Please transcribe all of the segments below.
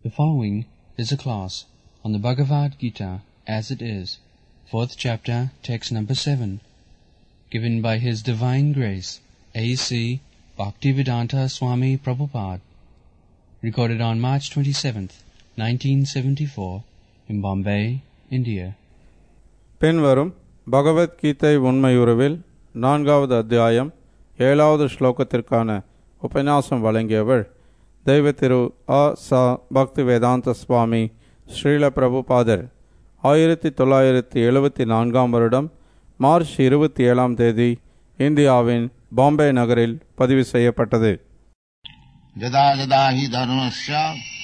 The following is a class on the Bhagavad Gita as it is, fourth chapter, text number seven, given by His Divine Grace A.C. Bhaktivedanta Swami Prabhupada, recorded on March 27th, 1974, in Bombay, India. பின்வரும் பகவத்கீதை உண்மையுறவில் நான்காவது அத்தியாயம் ஏழாவது ஸ்லோகத்திற்கான உபன்யாசம் வழங்கியவர் தெய்வ திரு அ ச பக்தி வேதாந்த சுவாமி ஸ்ரீல பிரபுபாதர் ஆயிரத்தி தொள்ளாயிரத்தி எழுபத்தி நான்காம் வருடம் மார்ச் இருபத்தி ஏழாம் தேதி இந்தியாவின் பாம்பே நகரில் பதிவு செய்யப்பட்டது यदा यदा हि धर्मस्य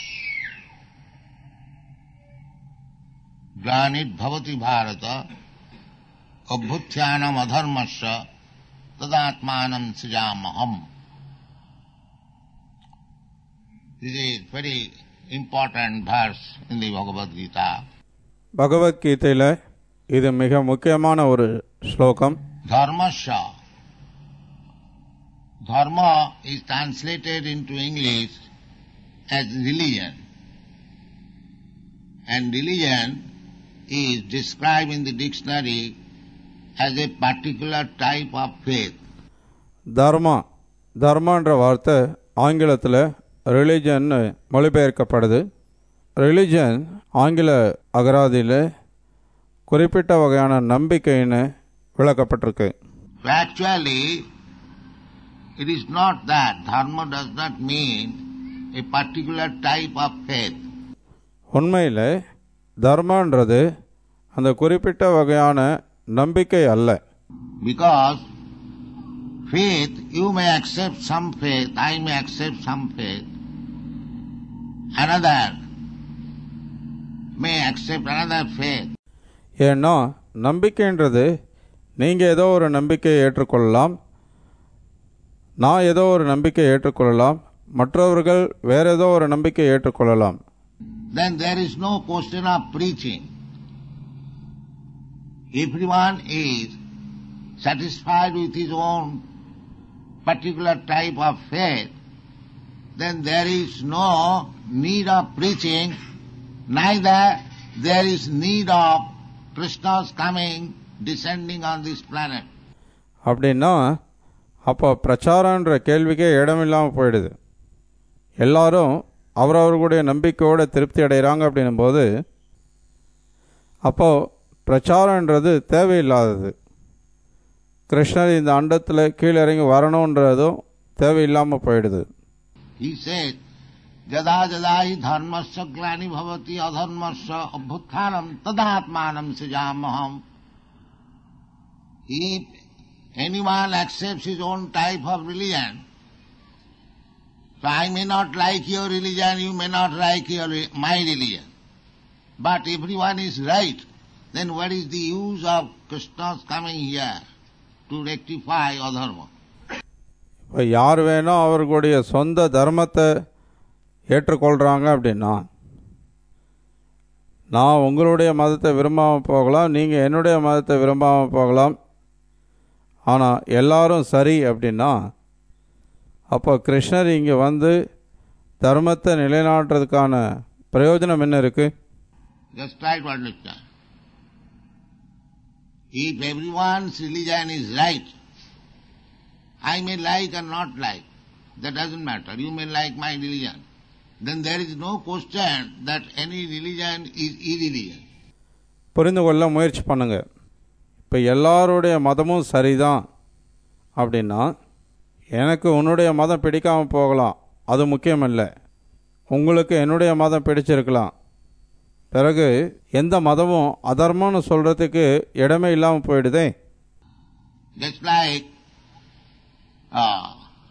ग्लानिर्भवति Bharat अभ्युत्थानम् अधर्मस्य तदात्मानं सृजामहम् This is very important verse in the Bhagavad Gita. பகவத்கீதையில் இது மிக முக்கியமான ஒரு ஸ்லோகம் Dharmasya. Dharma is translated into English as religion. And religion is described in the dictionary as a particular type of faith. தர்மா தர்மான்ற வார்த்தை ஆங்கிலத்தில் ரிலிஜன்னு மொழிபெயர்க்கப்படுது ரிலிஜன் ஆங்கில அகராதியில் குறிப்பிட்ட வகையான நம்பிக்கைன்னு விளக்கப்பட்டிருக்கு But actually, it is not that. Dharma does not mean a particular type of faith. உண்மையில் தர்மான்றது அந்த குறிப்பிட்ட வகையான நம்பிக்கை அல்ல Because faith, you may accept some faith, I may accept some faith, another may accept another faith. ஏன்னா நம்பிக்கைன்றது நீங்கள் ஏதோ ஒரு நம்பிக்கையை ஏற்றுக்கொள்ளலாம் நான் ஏதோ ஒரு நம்பிக்கையை ஏற்றுக்கொள்ளலாம் மற்றவர்கள் வேற ஏதோ ஒரு நம்பிக்கையை ஏற்றுக்கொள்ளலாம் Then there is no question of preaching. Everyone is satisfied with his own particular type of faith, then there is no need of preaching, neither there is need of Krishna's coming, descending on this planet. அப்படின்னா அப்போ பிரச்சாரன்ற கேள்விக்கே இடமில்லாமல் போயிடுது எல்லாரும் அவரவர்களுடைய நம்பிக்கையோட திருப்தி அடைகிறாங்க அப்படின்னும் போது அப்போது பிரச்சாரன்றது தேவையில்லாதது கிருஷ்ணர் இந்த அண்டத்தில் கீழிறங்கி வரணுன்றதும் தேவையில்லாமல் போயிடுது He said, Jada jada hi dharmasya glani bhavati adharmasya abhuthanam tadatmanam srijamaham. If anyone accepts his own type of religion, so I may not like your religion, you may not like your, my religion. But everyone is right, then what is the use of Krishna's coming here to rectify adharma? இப்போ யார் வேணும் அவர்களுடைய சொந்த தர்மத்தை ஏற்றுக்கொள்கிறாங்க அப்படின்னா நான் உங்களுடைய மதத்தை விரும்பாமல் போகலாம் நீங்கள் என்னுடைய மதத்தை விரும்பாமல் போகலாம் ஆனால் எல்லாரும் சரி அப்படின்னா அப்போ கிருஷ்ணர் இங்கே வந்து தர்மத்தை நிலைநாட்டுறதுக்கான பிரயோஜனம் என்ன இருக்குது Just try to understand. If everyone's religion is right, I may like or not like, that doesn't matter. You may like my religion. Then there is no question that any religion is irreligion. புரிந்து கொள்ள முயற்சி பண்ணுங்க இப்போ எல்லாருடைய மதமும் சரிதான் அப்படின்னா எனக்கு உன்னுடைய மதம் பிடிக்காமல் போகலாம் அது முக்கியமல்ல உங்களுக்கு என்னுடைய மதம் பிடிச்சிருக்கலாம் பிறகு எந்த மதமும் அதர்மம்னு சொல்கிறதுக்கு இடமே இல்லாமல் போயிடுதே Just like uh,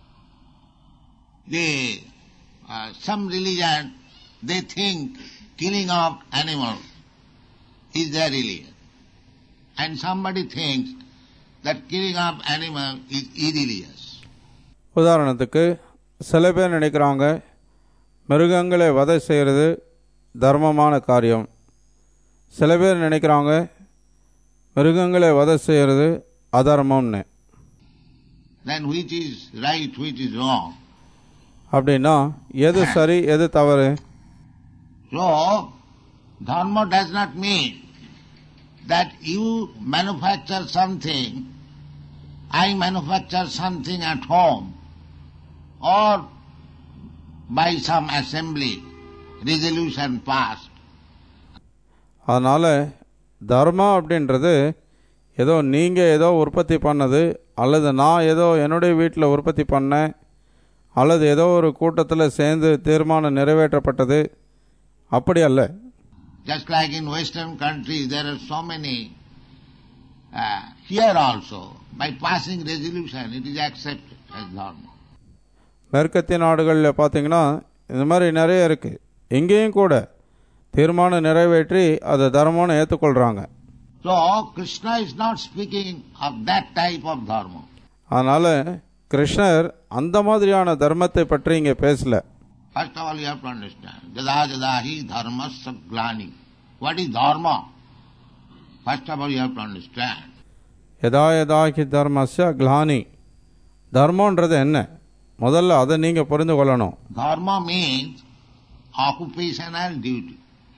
the uh, some religion, they think killing of animals is their religion. And somebody thinks that killing of animal is irreligious. உதாரணத்துக்கு சில பேர் நினைக்கிறாங்க மிருகங்களை வதை செய்கிறது தர்மமான காரியம் சில பேர் நினைக்கிறாங்க மிருகங்களை வதை செய்கிறது அதர்மம்னு Then which is right, which is wrong? அப்படின்னா எது சரி எது தவறு So, dharma does not mean that you manufacture something, I manufacture something at home, or by some assembly, resolution passed. அதனால் தர்மா அப்படின்றது ஏதோ நீங்கள் ஏதோ உற்பத்தி பண்ணது அல்லது நான் ஏதோ என்னுடைய வீட்டில் உற்பத்தி பண்ணேன் அல்லது ஏதோ ஒரு கூட்டத்தில் சேர்ந்து தீர்மானம் நிறைவேற்றப்பட்டது அப்படி அல்ல Just like in Western countries, there are so many. Uh, here also, by passing resolution, it is accepted as dharma. மேற்கத்திய நாடுகளில் பார்த்தீங்கன்னா இந்த மாதிரி நிறைய இருக்குது இங்கேயும் கூட தீர்மானம் நிறைவேற்றி அதை தர்மம்னு ஏற்றுக்கொள்கிறாங்க So, Krishna is not speaking of that type of dharma. அதனால் கிருஷ்ணர் அந்த மாதிரியான தர்மத்தை பற்றி இங்கே பேசல First of all, you have to understand. Jada jada hi dharma saglani. What is dharma? First of all, you have to understand. யதா யதாகி தர்மஸ்ய கிளானி தர்மன்றது என்ன முதல்ல அதை நீங்கள் புரிந்து கொள்ளணும் Dharma means occupational duty.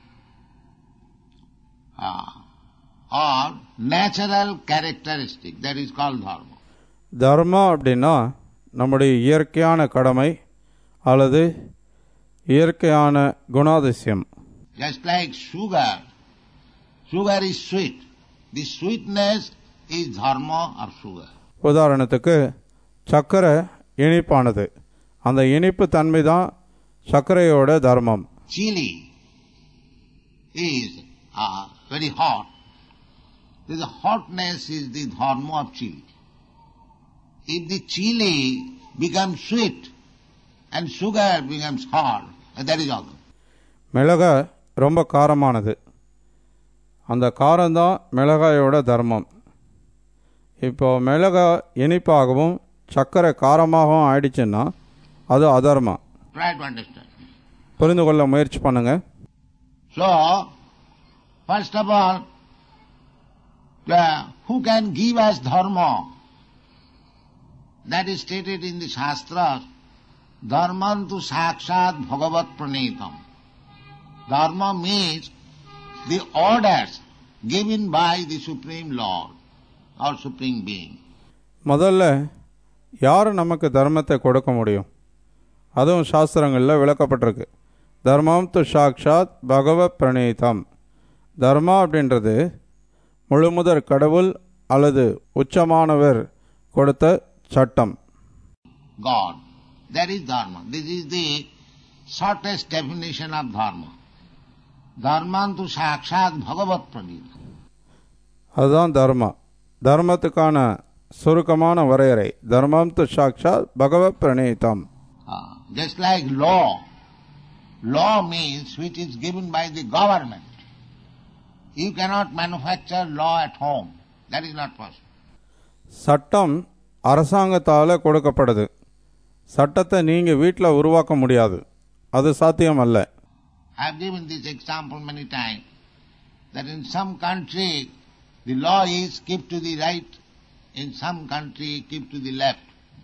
Ah. or natural characteristic. That is called dharma. தர்மா அப்படின்னா நம்முடைய இயற்கையான கடமை அல்லது இயற்கையான குணாதிசயம் Just like sugar. Sugar is sweet. The sweetness is dharma or sugar. உதாரணத்துக்கு சர்க்கரை இனிப்பானது அந்த இனிப்பு தன்மை தான் சர்க்கரையோட தர்மம் Chili is uh, very hot. The hotness is the dharma of chili. If the chili becomes sweet and sugar becomes hot, that is all. மிளகாய் ரொம்ப காரமானது அந்த காரம்தான் மிளகாயோட தர்மம் இப்போ மிளகாய் இனிப்பாகவும் சர்க்கரை காரமாகவும் ஆயிடுச்சுன்னா அது அதர்மம் Try to understand. புரிந்து கொள்ள முயற்சி பண்ணுங்க So, first of all, uh, who can give us dharma? That is stated in the Shastras. Dharmantu sakshat bhagavat pranitam. Dharma means the orders given by the Supreme Lord or Supreme Being. முதல்ல யார் நமக்கு தர்மத்தை கொடுக்க முடியும் அதுவும் சாஸ்திரங்களில் விளக்கப்பட்டிருக்கு தர்மம் து சாக்ஷாத் பகவத் பிரணீதம் தர்மா அப்படின்றது முழுமுதற் கடவுள் அல்லது உச்சமானவர் கொடுத்த சட்டம் God. That is dharma. This is the shortest definition of dharma. Dharmantu sakshat bhagavat pranita. அதுதான் தர்மா தர்மத்துக்கான சுருக்கமான வரையறை தர்மம் து சாக்ஷாத் பகவத் பிரணீதம் Ah, just like law. Law means which is given by the government. You cannot manufacture law at home. That is not possible. சட்டம் அரசாங்கத்தால் கொடுக்கப்படுது சட்டத்தை நீங்கள் வீட்டில் உருவாக்க முடியாது அது சாத்தியம் அல்ல I have given this example many times that in some country the law is keep to the right, in some country keep to the left.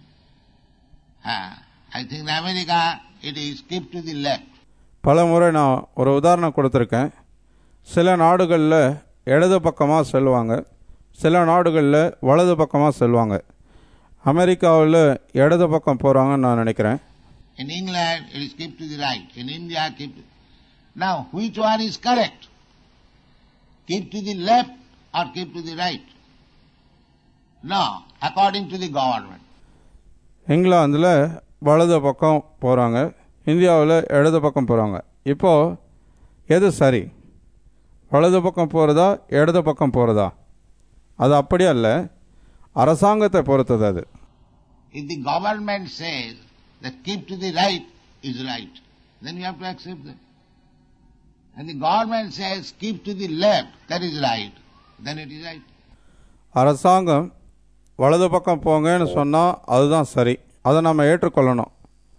Ah, I think in America it is keep to the left. பல முறை நான் ஒரு உதாரணம் கொடுத்துருக்கேன் சில நாடுகளில் இடது பக்கமாக செல்வாங்க சில நாடுகளில் வலது பக்கமாக செல்வாங்க அமெரிக்காவில் இடது பக்கம் போகிறாங்கன்னு நான் நினைக்கிறேன் In England it is keep to the right, in India keep to... Now which one is correct? Keep to the left or keep to the right? No, according to the government. இங்கிலாந்தில் வலது பக்கம் போகிறாங்க இந்தியாவில் இடது பக்கம் போகிறாங்க இப்போது எது சரி வலது பக்கம் போகிறதா இடது பக்கம் போகிறதா அது அப்படி அல்ல அரசாங்கத்தை பொறுத்தது அது If the government says that keep to the right is right, then you have to accept that. And the government says keep to the left, that is right, then it is right. அரசாங்கம் வலது பக்கம் போங்கன்னு சொன்னால் அதுதான் சரி அதை நம்ம ஏற்றுக்கொள்ளணும்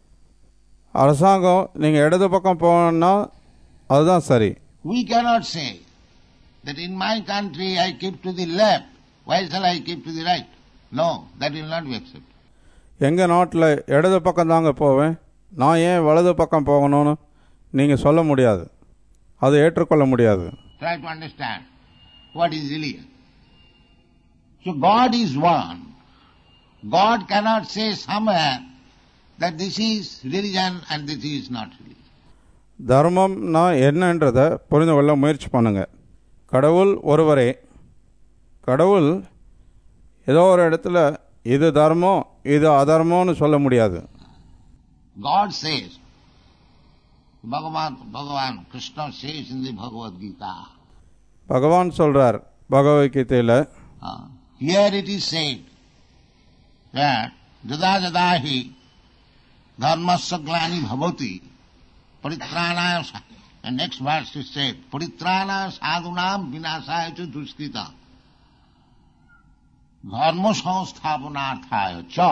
அரசாங்கம் நீங்கள் இடது பக்கம் போகணுன்னா அதுதான் சரி We cannot say that in my country I keep to the left, why shall I keep to the right? No, that will not be accepted. எங்கள் நாட்டில் இடது பக்கம் தாங்க போவேன் நான் ஏன் வலது பக்கம் போகணும்னு நீங்கள் சொல்ல முடியாது அது ஏற்றுக்கொள்ள முடியாது Try to understand what is religion. So God is one. God cannot say somewhere that this is religion and this is not religion. தர்மம்னா என்னன்றதை புரிந்து கொள்ள முயற்சி பண்ணுங்க கடவுள் ஒருவரே கடவுள் ஏதோ ஒரு இடத்துல இது தர்மம் இது அதர்மம்னு சொல்ல முடியாது God says, Bhagavan, Bhagavan Krishna says in the Bhagavad Gita, பகவான் சொல்றார் பகவத்கீதையில் uh, here it is said that Jada Jada hi dharmasya glani bhavati paritranaya sa- and next verse is said, paritranaya sadhunam vinasaya cha duskrita dharma samsthapanarthaya cha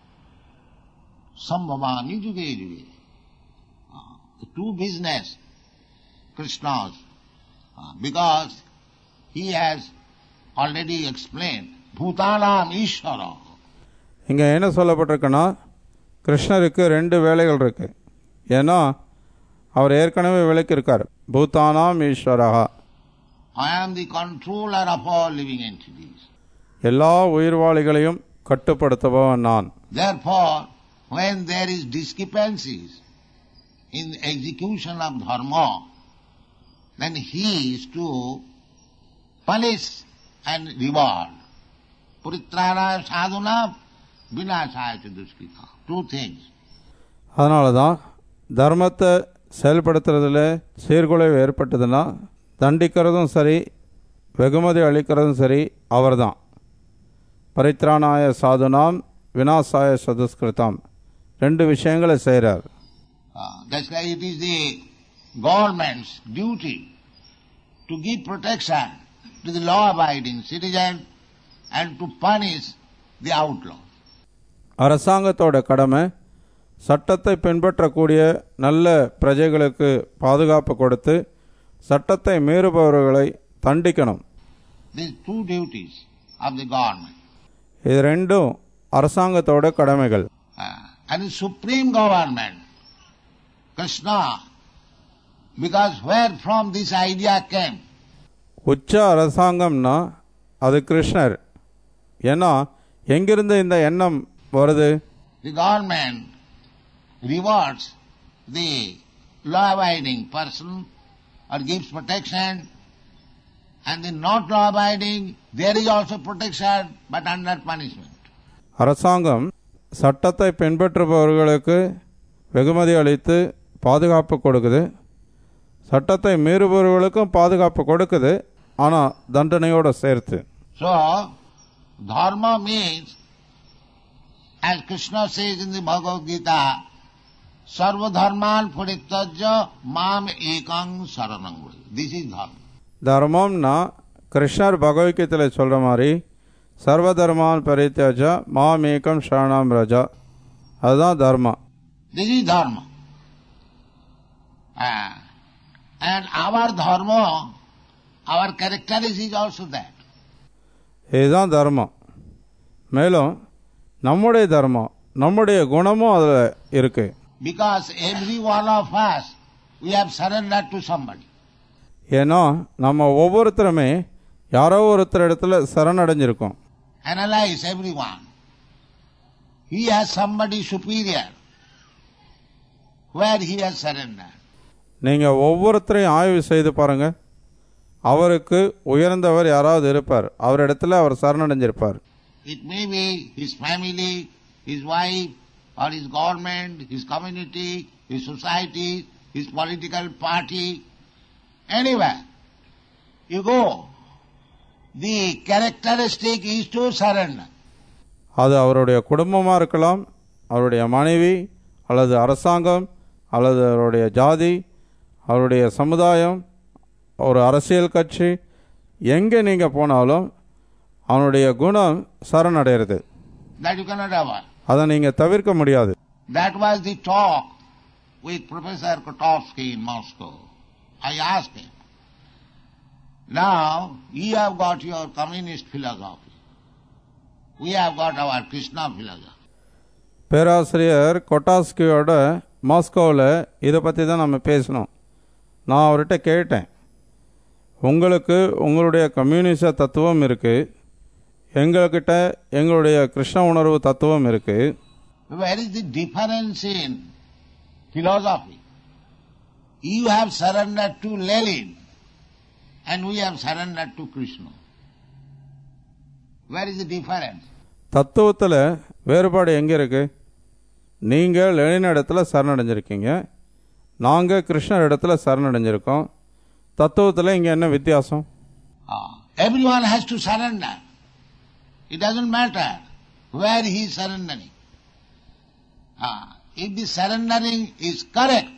sambhavami juge juge. Uh, The two business Krishna's uh, because he has already explained Bhutanam Ishvara. இங்கே என்ன சொல்லப்பட்டிருக்குன்னா கிருஷ்ணருக்கு ரெண்டு வேலைகள் இருக்கு ஏன்னா அவர் ஏற்கனவே விளக்கியிருக்கார் பூத்தானாம் ஈஸ்வரகா I am the controller of all living entities. எல்லா உயிர்வாளிகளையும் கட்டுப்படுத்துபவன் நான் Therefore, when there is discrepancies in the execution of dharma, then he is to punish and reward. Puritranaya sadhuna vinasaya cha duskrita. Two things. அதனால தான் தர்மத்தை செயல்படுத்துறதுல சீர்குலைவு ஏற்பட்டதுன்னா தண்டிக்கிறதும் சரி வெகுமதி அளிக்கிறதும் சரி அவர்தான் பரித்ராணாய சாதுனாம் வினாசாய சதுஸ்கிருதாம் ரெண்டு விஷயங்களை செய்கிறார் Uh, that's why it is the government's duty to give protection to the law-abiding citizen and to punish the outlaw. அரசாங்கத்தோட கடமை சட்டத்தை பின்பற்றக்கூடிய நல்ல பிரஜைகளுக்கு பாதுகாப்பு கொடுத்து சட்டத்தை மீறுபவர்களை தண்டிக்கணும் These two duties of the government. இது ரெண்டும் அரசாங்கத்தோட கடமைகள் Uh, and the supreme government, Krishna, because where from this idea came? உச்ச அரசாங்கம்னா அது கிருஷ்ணர் ஏன்னா எங்கிருந்து இந்த எண்ணம் வருது The government rewards the law-abiding person or gives protection and the not law-abiding, there is also protection but under punishment. அரசாங்கம் சட்டத்தை பின்பற்றுபவர்களுக்கு வெகுமதி அளித்து பாதுகாப்பு கொடுக்குது சட்டத்தை மீறுபவர்களுக்கும் பாதுகாப்பு கொடுக்குது ஆனால் தண்டனையோடு சேர்த்து So, dharma means, as Krishna says in the Bhagavad Gita, sarva dharman parityajya mam ekang saranam vraja. This is dharma. தர்மம்னா கிருஷ்ணர் பகவத்கீதையில் சொல்கிற மாதிரி சர்வ தர்மான் பரித்தியாஜா மாமேகம் சரணாம் ரஜா அதுதான் தர்மா This is dharma. Ah, and our dharma, our characteristic is also that. இதுதான் தர்மம் மேலும் நம்முடைய தர்மம் நம்முடைய குணமும் அதில் இருக்கு Because every one of us, we have surrendered to somebody. ஏன்னா நம்ம ஒவ்வொருத்தருமே யாரோ ஒருத்தர் இடத்துல சரணடைஞ்சிருக்கோம் Analyze everyone. He has somebody superior where he has surrendered. நீங்கள் ஒவ்வொருத்தரையும் ஆய்வு செய்து பாருங்க அவருக்கு உயர்ந்தவர் யாராவது இருப்பார் அவரிடத்துல அவர் சரணடைஞ்சிருப்பார் It may be his family, his wife, or his government, his community, his society, his political party, anywhere. You go. The characteristic is to surrender. அது அவருடைய குடும்பமாக இருக்கலாம் அவருடைய மனைவி அல்லது அரசாங்கம் அல்லது அவருடைய ஜாதி அவருடைய சமுதாயம் ஒரு அரசியல் கட்சி எங்கே நீங்கள் போனாலும் அவனுடைய குணம் சரணடைகிறது That you cannot avoid. அதை நீங்கள் தவிர்க்க முடியாது That was the talk with Professor Kotovsky in Moscow. I asked him, now you have got your communist philosophy. We have got our Krishna philosophy. பேராசிரியர் கொட்டாஸ்கியோட மாஸ்கோவில் இதை பற்றி தான் நம்ம பேசணும் நான் அவர்கிட்ட கேட்டேன் உங்களுக்கு உங்களுடைய கம்யூனிச தத்துவம் இருக்குது எங்கள்கிட்ட எங்களுடைய கிருஷ்ண உணர்வு தத்துவம் இருக்குது Where is the difference in philosophy? You have surrendered to Lenin and we have surrendered to Krishna. Where is the difference? தத்துவத்தில் வேறுபாடு எங்கே இருக்குது நீங்கள் லெனின் இடத்துல சரணடைஞ்சிருக்கீங்க நாங்கள் கிருஷ்ணர் இடத்துல சரணடைஞ்சிருக்கோம் தத்துவத்தில் இங்கே என்ன வித்தியாசம் Ah, everyone has to surrender. It doesn't matter where he is surrendering. Ah, if the surrendering is correct,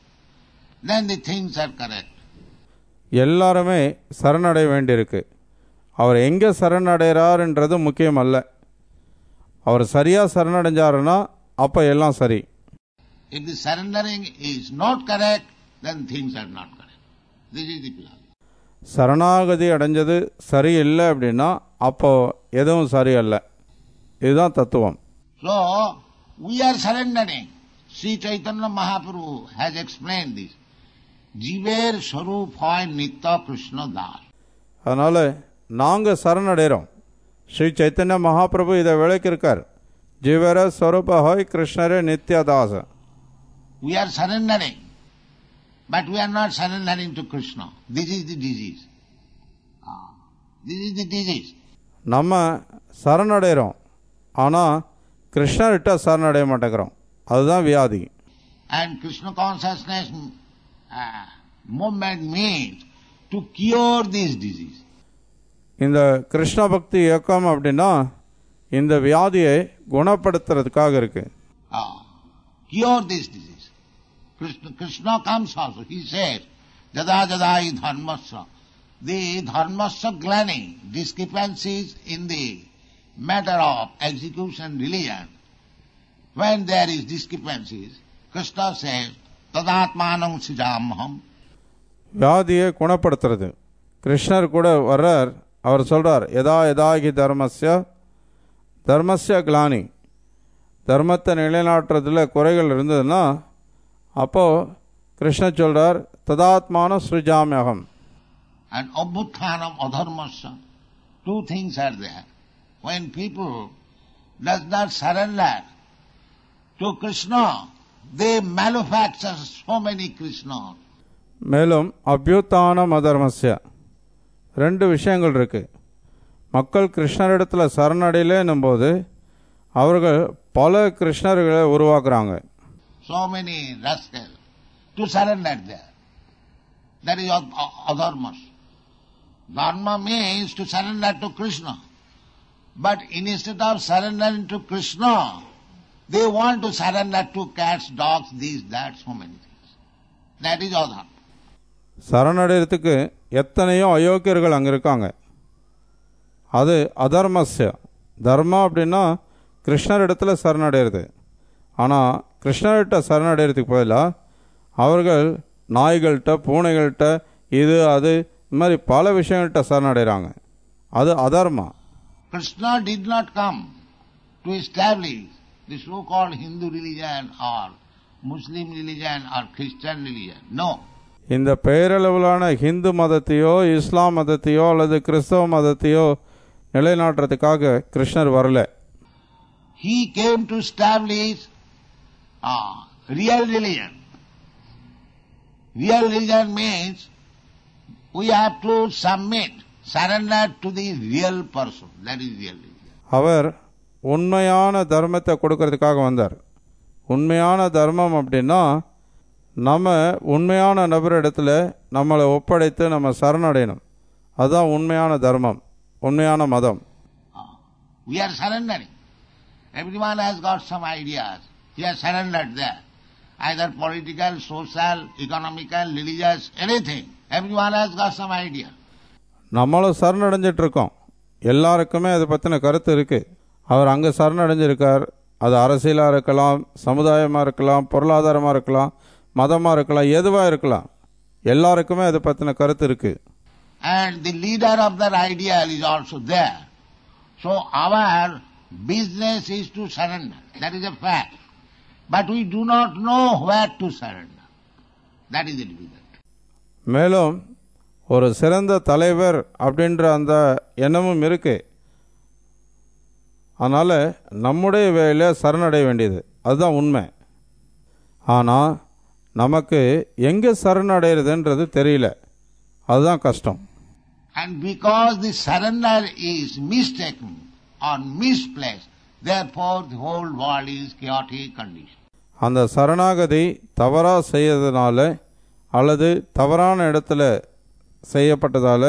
then the things are correct. எல்லாருமே சரணடைய வேண்டியிருக்கு அவர் எங்கே சரணடைகிறாருன்றது முக்கியம் அல்ல அவர் சரியாக சரணடைஞ்சாருன்னா அப்போ எல்லாம் சரி If the surrendering is not correct, then things are not correct. This is the philosophy. சரணாகதி அடைஞ்சது சரியில்லை அப்படின்னா அப்போ எதுவும் சரியல்ல இதுதான் தத்துவம் So, we are surrendering. Sri Chaitanya Mahaprabhu has explained this. Jiver Sarup Hoy Nitya Krishna Das. அதனால் நாங்கள் சரணடைகிறோம் ஸ்ரீ சைத்தன்ய மகாபிரபு இதை விளக்கியிருக்கார் ஜீவர ஸ்வரூப ஹோய் கிருஷ்ணரே நித்யதாச We are surrendering, but we are not surrendering to Krishna. This is the disease. Ah, This is the disease. நம்ம சரணடைகிறோம் ஆனால் கிருஷ்ணர்கிட்ட சரணடைய மாட்டேங்கிறோம் அதுதான் வியாதி And Krishna consciousness uh, movement means to cure this disease. இந்த கிருஷ்ண பக்தி இயக்கம் அப்படின்னா இந்த வியாதியை குணப்படுத்துறதுக்காக இருக்கு Ah, cure this disease. Krishna, Krishna comes also. He says, Jada Jadai Dharmasya. The Dharmasya glani, discrepancies in the matter of execution religion. When there is discrepancies, Krishna says, Tadatmanam sijamham. வியாதியை குணப்படுத்துறது கிருஷ்ணர் கூட வர்றார் அவர் சொல்றார் எதா எதாகி தர்மஸ்ய தர்மஸ்ய கிளானி தர்மத்தை நிலைநாட்டுறதுல குறைகள் இருந்ததுன்னா அப்போது கிருஷ்ணர் சொல்றார் ததாத்மான ஸ்ருஜாமியகம் and abhuthanam adharmasya. Two things are there. When people does not surrender to Krishna, they manufacture so many Krishnas. மேலும் அபியுத்தான மதர்மஸ்ய ரெண்டு விஷயங்கள் இருக்கு மக்கள் கிருஷ்ணரிடத்தில் சரணடையிலேன்னும் போது அவர்கள் பல கிருஷ்ணர்களை உருவாக்குறாங்க So many rascals to surrender there. That is ad- a- adharmas. Dharma means to surrender to Krishna. But instead of surrendering to Krishna, they want to surrender to cats, dogs, this, that, so many things. That is adharma. சரணடைகிறதுக்கு எத்தனையோ அயோக்கியர்கள் அங்கே இருக்காங்க அது அதர்மஸ்ய தர்மா அப்படின்னா கிருஷ்ணரிடத்தில் சரணடைகிறது ஆனால் கிருஷ்ணர்கிட்ட சரணடைகிறதுக்கு பதிலாக அவர்கள் நாய்கள்கிட்ட பூனைகள்கிட்ட இது அது இந்த மாதிரி பல விஷயங்கள்கிட்ட சரணடைகிறாங்க அது adharma Krishna did not come to establish the so-called Hindu religion or Muslim religion or Christian religion. No. இந்த பெயரளவிலான ஹிந்து மதத்தையோ இஸ்லாம் மதத்தையோ அல்லது கிறிஸ்தவ மதத்தையோ நிலைநாட்டுறதுக்காக கிருஷ்ணர் வரல He came to establish uh, real religion. Real religion means we have to submit, surrender to the real person. That is real religion. அவர் உண்மையான தர்மத்தை கொடுக்கறதுக்காக வந்தார் உண்மையான தர்மம் அப்படின்னா நம்ம உண்மையான நபரிடத்துல நம்மளை ஒப்படைத்து நம்ம சரணடையணும் அதுதான் உண்மையான தர்மம் உண்மையான மதம் Uh, we are surrendering. Everyone has got some ideas. He has surrendered there. Either political, social, economical, religious, anything. Everyone has got some idea. நம்மளும் சரணடைஞ்சிட்டு இருக்கோம் எல்லாருக்குமே அதை பற்றின கருத்து இருக்கு அவர் அங்கே சரணடைஞ்சிருக்கார் அது அரசியலாக இருக்கலாம் சமுதாயமாக இருக்கலாம் பொருளாதாரமாக இருக்கலாம் மதமாக இருக்கலாம் எதுவாக இருக்கலாம் எல்லாருக்குமே அதை பற்றின கருத்து இருக்குது And the leader of that ideal is also there. So our business is to surrender. That is a fact. But we do not know where to surrender. That is the difficulty. மேலும் ஒரு சிறந்த தலைவர் அப்படின்ற அந்த எண்ணமும் இருக்கு அதனால் நம்முடைய வேலையில் சரணடைய வேண்டியது அதுதான் உண்மை ஆனால் நமக்கு எங்கே சரணடைகிறதுன்றது தெரியல அதுதான் கஷ்டம் And because the surrender is mistaken or misplaced, therefore the whole world is chaotic condition. அந்த சரணாகதி தவறாக செய்யறதுனால அல்லது தவறான இடத்துல செய்யப்பட்டதால்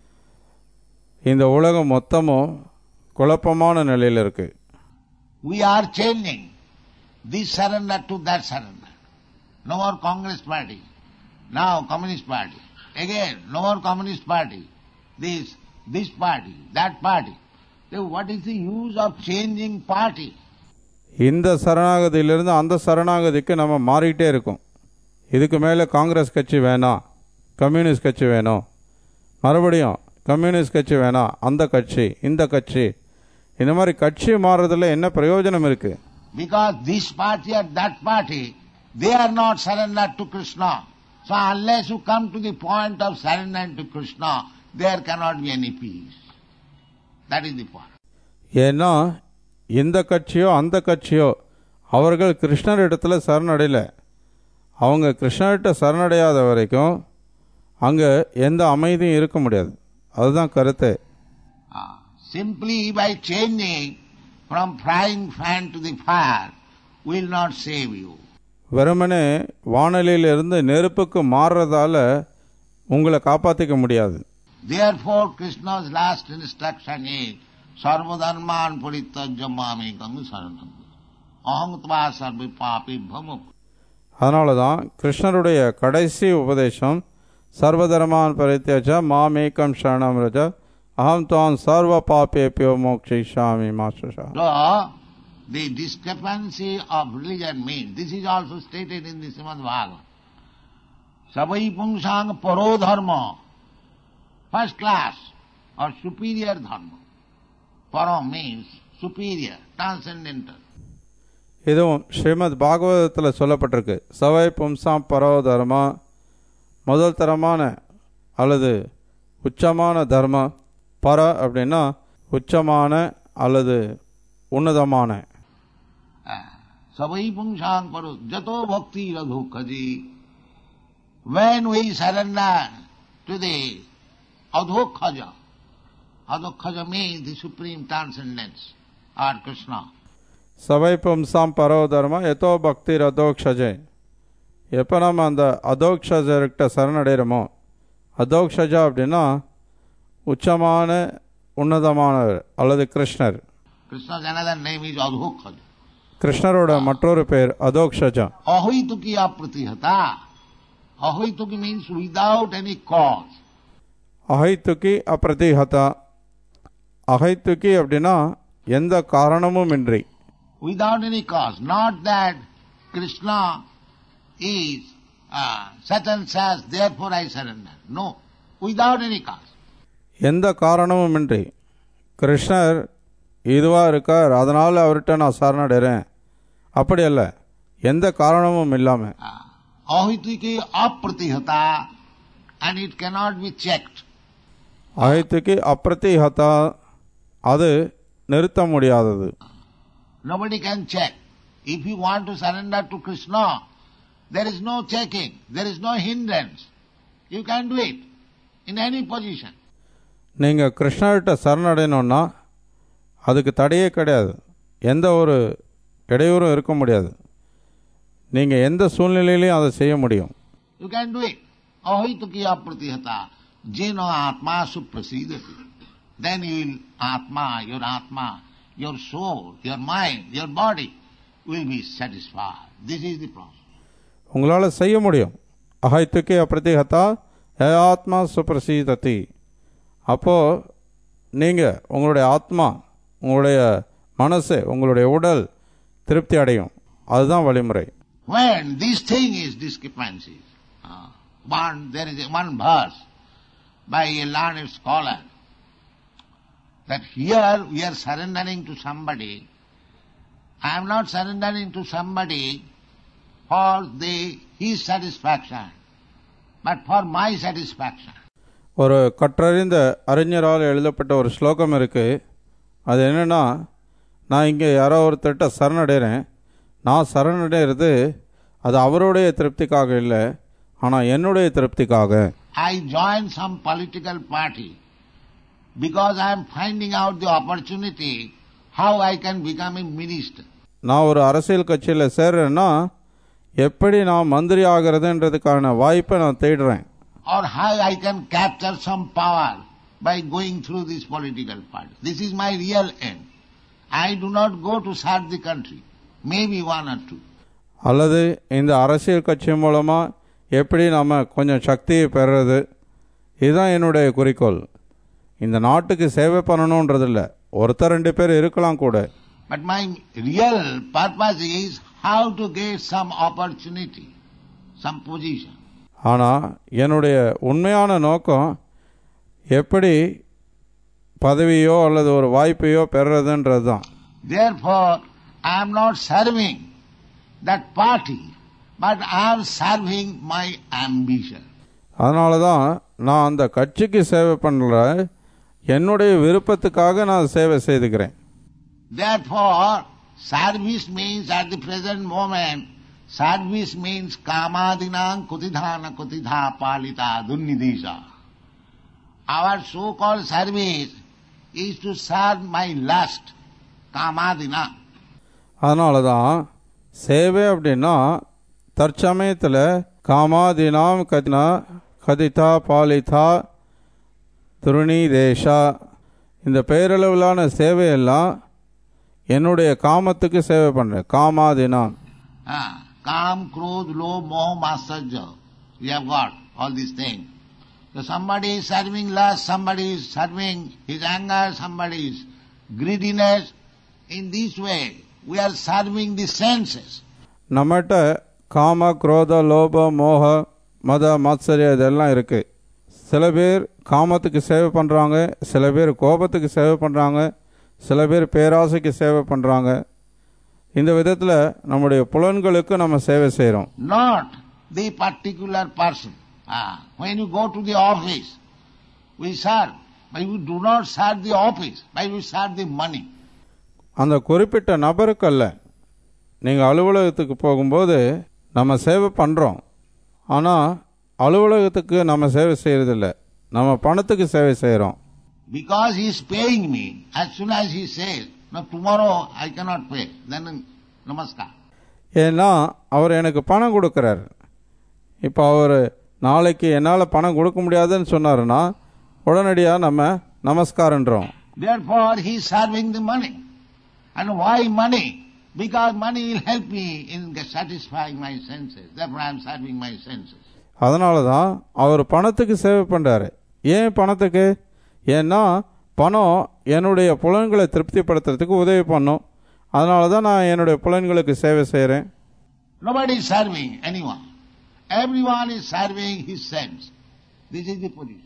இந்த உலகம் மொத்தமும் குழப்பமான நிலையில் இருக்கு We are changing this surrender to that surrender. No more Congress party. Now Communist party. Again, no more Communist party. This, this party, that party. Then what is the use of changing party? இந்த சரணாகதியிலிருந்து அந்த சரணாகதிக்கு நம்ம மாறிக்கிட்டே இருக்கோம் இதுக்கு மேலே காங்கிரஸ் கட்சி வேணாம் கம்யூனிஸ்ட் கட்சி வேணும் மறுபடியும் கம்யூனிஸ்ட் கட்சி வேணாம் அந்த கட்சி இந்த கட்சி இந்த மாதிரி கட்சி மாறுறதுல என்ன பிரயோஜனம் இருக்குது Because this party or that party, they are not surrendered to Krishna. So unless you come to the point of surrendering to Krishna, there cannot be any peace. That is the point. ஏன்னா இந்த கட்சியோ அந்த கட்சியோ அவர்கள் கிருஷ்ணர் இடத்துல சரணடையல அவங்க கிருஷ்ணர்கிட்ட சரணடையாத வரைக்கும் அங்கே எந்த அமைதியும் இருக்க முடியாது அதுதான் கருத்து Ah, simply by changing from frying pan to the fire will not save you. வெறுமனே வானலியிலிருந்து நெருப்புக்கு மாறுறதால உங்களை காப்பாற்றிக்க முடியாது Therefore, Krishna's last instruction is Sarvadharman parityajya mamekam saranam. Aham tva sarvi papi bhamuk. அதனால தான் கிருஷ்ணருடைய கடைசி உபதேசம் சர்வதர்மான் பரித்தியஜ மாமேக்கம் சரணம் ரஜ அகம் துவான் சர்வ பாப்பேப்பியோ மோக்ஷிஷாமி மாஸ்டா So, the discrepancy of religion means, this is also stated in the Srimad Bhagavatam. Savai pungsang paro dharma, first class or superior dharma. Paro means superior, transcendental. இதுவும் ஸ்ரீமத் பாகவதத்தில் சொல்லப்பட்டிருக்கு சவை பும்சாம் பரவ தர்மா முதல் தரமான அல்லது உச்சமான தர்ம பர அப்படின்னா உச்சமான அல்லது உன்னதமான Savai pungsang paro jato bhakti radhokaji. When we surrender to the adhokhaja, adhokhaja means the supreme transcendence or Krishna. சவை பும்சாம் பரவ தர்மா எதோ பக்தி அதோக்ஷஜே எப்போ நம்ம அந்த அதோக்ஷஜர்கிட்ட சரணடைகிறோமோ அதோக்ஷஜா அப்படின்னா உச்சமான உன்னதமானவர் அல்லது கிருஷ்ணர் Krishna's another name is adhokhaja. கிருஷ்ணரோட மற்றொரு பேர் Adhokshaja Ahoituki apratihata. Ahoituki means without any cause. அகைத்துக்கி அப்பிரதிஹதா அகைத்துக்கி அப்படின்னா எந்த காரணமும் இன்றி Without any cause. Not that Krishna is uh, such and such, therefore I surrender. No. Without any cause. எந்த காரணமும் இன்றி கிருஷ்ணர் இதுவாக இருக்கார் அதனால் அவர்கிட்ட நான் சரணடைகிறேன் அப்படி அல்ல எந்த காரணமும் இல்லாமல் Uh, Ahoituki apratihata and it cannot be checked. அகைத்துக்கி அப்பிரதிஹதா அது நிறுத்த முடியாதது Nobody can check. If you want to surrender to Krishna, there is no checking, there is no hindrance. You can do it in any position. நீங்கள் கிருஷ்ணர்கிட்ட சரணடையணும்னா அதுக்கு தடையே கிடையாது எந்த ஒரு இடையூறும் இருக்க முடியாது நீங்கள் எந்த சூழ்நிலையிலையும் அதை செய்ய முடியும் You can do it. Ahoituki apratihata jena atma suprasidati. Then you will, atma, your atma, your soul, your mind, your body will be satisfied. This is the process. உங்களால் செய்ய முடியும் அகைத்துக்கே அப்பிரதிஹதா ஏ ஆத்மா சுப்ரசீததி அப்போது நீங்கள் உங்களுடைய ஆத்மா உங்களுடைய மனசு உங்களுடைய உடல் திருப்தி அடையும் அதுதான் வழிமுறை When this thing is discrepancy, uh, one, there is a, one verse by a learned scholar that here we are surrendering to somebody. I am not surrendering to somebody for the his satisfaction. but for my satisfaction. ஒரு கற்றறிந்த அறிஞரால் எழுதப்பட்ட ஒரு ஸ்லோகம் இருக்குது அது என்னென்னா நான் இங்கே யாரோ ஒருத்தர்கிட்ட சரணடைகிறேன் நான் சரணடைகிறது அது அவருடைய திருப்திக்காக இல்லை ஆனால் என்னுடைய திருப்திக்காக I join some political party because I am finding out the opportunity how I can become a minister. நான் ஒரு அரசியல் கட்சியில் சேர்றேன்னா எப்படி நான் மந்திரி ஆகிறதுன்றதுக்கான வாய்ப்பை நான் தேடுறேன் or how I can capture some power by going through this political party. This is my real aim. I do not go to serve the country, maybe one or two. அல்லது இந்த அரசியல் கட்சி மூலமாக எப்படி நம்ம கொஞ்சம் சக்தியை பெறுறது இதுதான் என்னுடைய குறிக்கோள் இந்த நாட்டுக்கு சேவை பண்ணணுன்றதில்ல ஒருத்தர் ரெண்டு பேர் இருக்கலாம் கூட But my real purpose is how to get some opportunity, some position. ஆனால் என்னுடைய உண்மையான நோக்கம் எப்படி பதவியோ அல்லது ஒரு வாய்ப்பையோ பெறுறதுன்றது தான் Therefore, I am not serving that party, but I am serving my ambition. அதனால தான் நான் அந்த கட்சிக்கு சேவை பண்ணல என்னுடைய விருப்பத்துக்காக நான் சேவை செய்துக்கிறேன் Therefore, service means at the present moment, service means kamadinam kutidhana kutidha palita dunnidisha. Our so-called service is to serve my lust, kamadina. அதனால தான் சேவை அப்படின்னா தற்சமயத்தில் காமாதினாம் கதினா கதிதா பாலிதா துருணி தேஷா இந்த பெயரளவிலான சேவையெல்லாம் என்னுடைய காமத்துக்கு சேவை பண்ணுறேன் காமாதினாம் Ah, Kam, Krodh, Lobh, Moh, Matsarya. We have got all these things. So somebody is serving lust, somebody is serving his anger, somebody is greediness. In this way, we are serving the senses. நம்மகிட்ட காம குரோத லோப மோக மத மாத்சரிய இதெல்லாம் இருக்குது சில பேர் காமத்துக்கு சேவை பண்ணுறாங்க சில பேர் கோபத்துக்கு சேவை பண்ணுறாங்க சில பேர் பேராசைக்கு சேவை பண்ணுறாங்க இந்த விதத்தில் நம்முடைய புலன்களுக்கு நம்ம சேவை செய்கிறோம் Not the particular person. Ah, when you go to the office, we serve, but we do not serve the office, but we serve the money. அந்த குறிப்பிட்ட நபருக்கு அல்ல நீங்கள் அலுவலகத்துக்கு போகும்போது நம்ம சேவை பண்ணுறோம் ஆனால் அலுவலகத்துக்கு நம்ம சேவை செய்கிறதில்ல நம்ம பணத்துக்கு சேவை செய்கிறோம் Because he is paying me, as soon as he says, no, tomorrow I cannot pay, then namaskar. ஏன்னா அவர் எனக்கு பணம் கொடுக்குறாரு இப்போ அவர் நாளைக்கு என்னால் பணம் கொடுக்க முடியாதுன்னு சொன்னாருன்னா உடனடியாக நம்ம நமஸ்காரன்றோம் Therefore he is serving the money. And why money? Because money will help me in satisfying my senses. Therefore I am serving my senses. அதனால தான் அவர் பணத்துக்கு சேவை பண்ணுறாரு ஏன் பணத்துக்கு ஏன்னா பணம் என்னுடைய புலன்களை திருப்திப்படுத்துறதுக்கு உதவி பண்ணும் அதனால தான் நான் என்னுடைய புலன்களுக்கு சேவை செய்கிறேன் Nobody is serving anyone. Everyone is serving his sense. This is the position.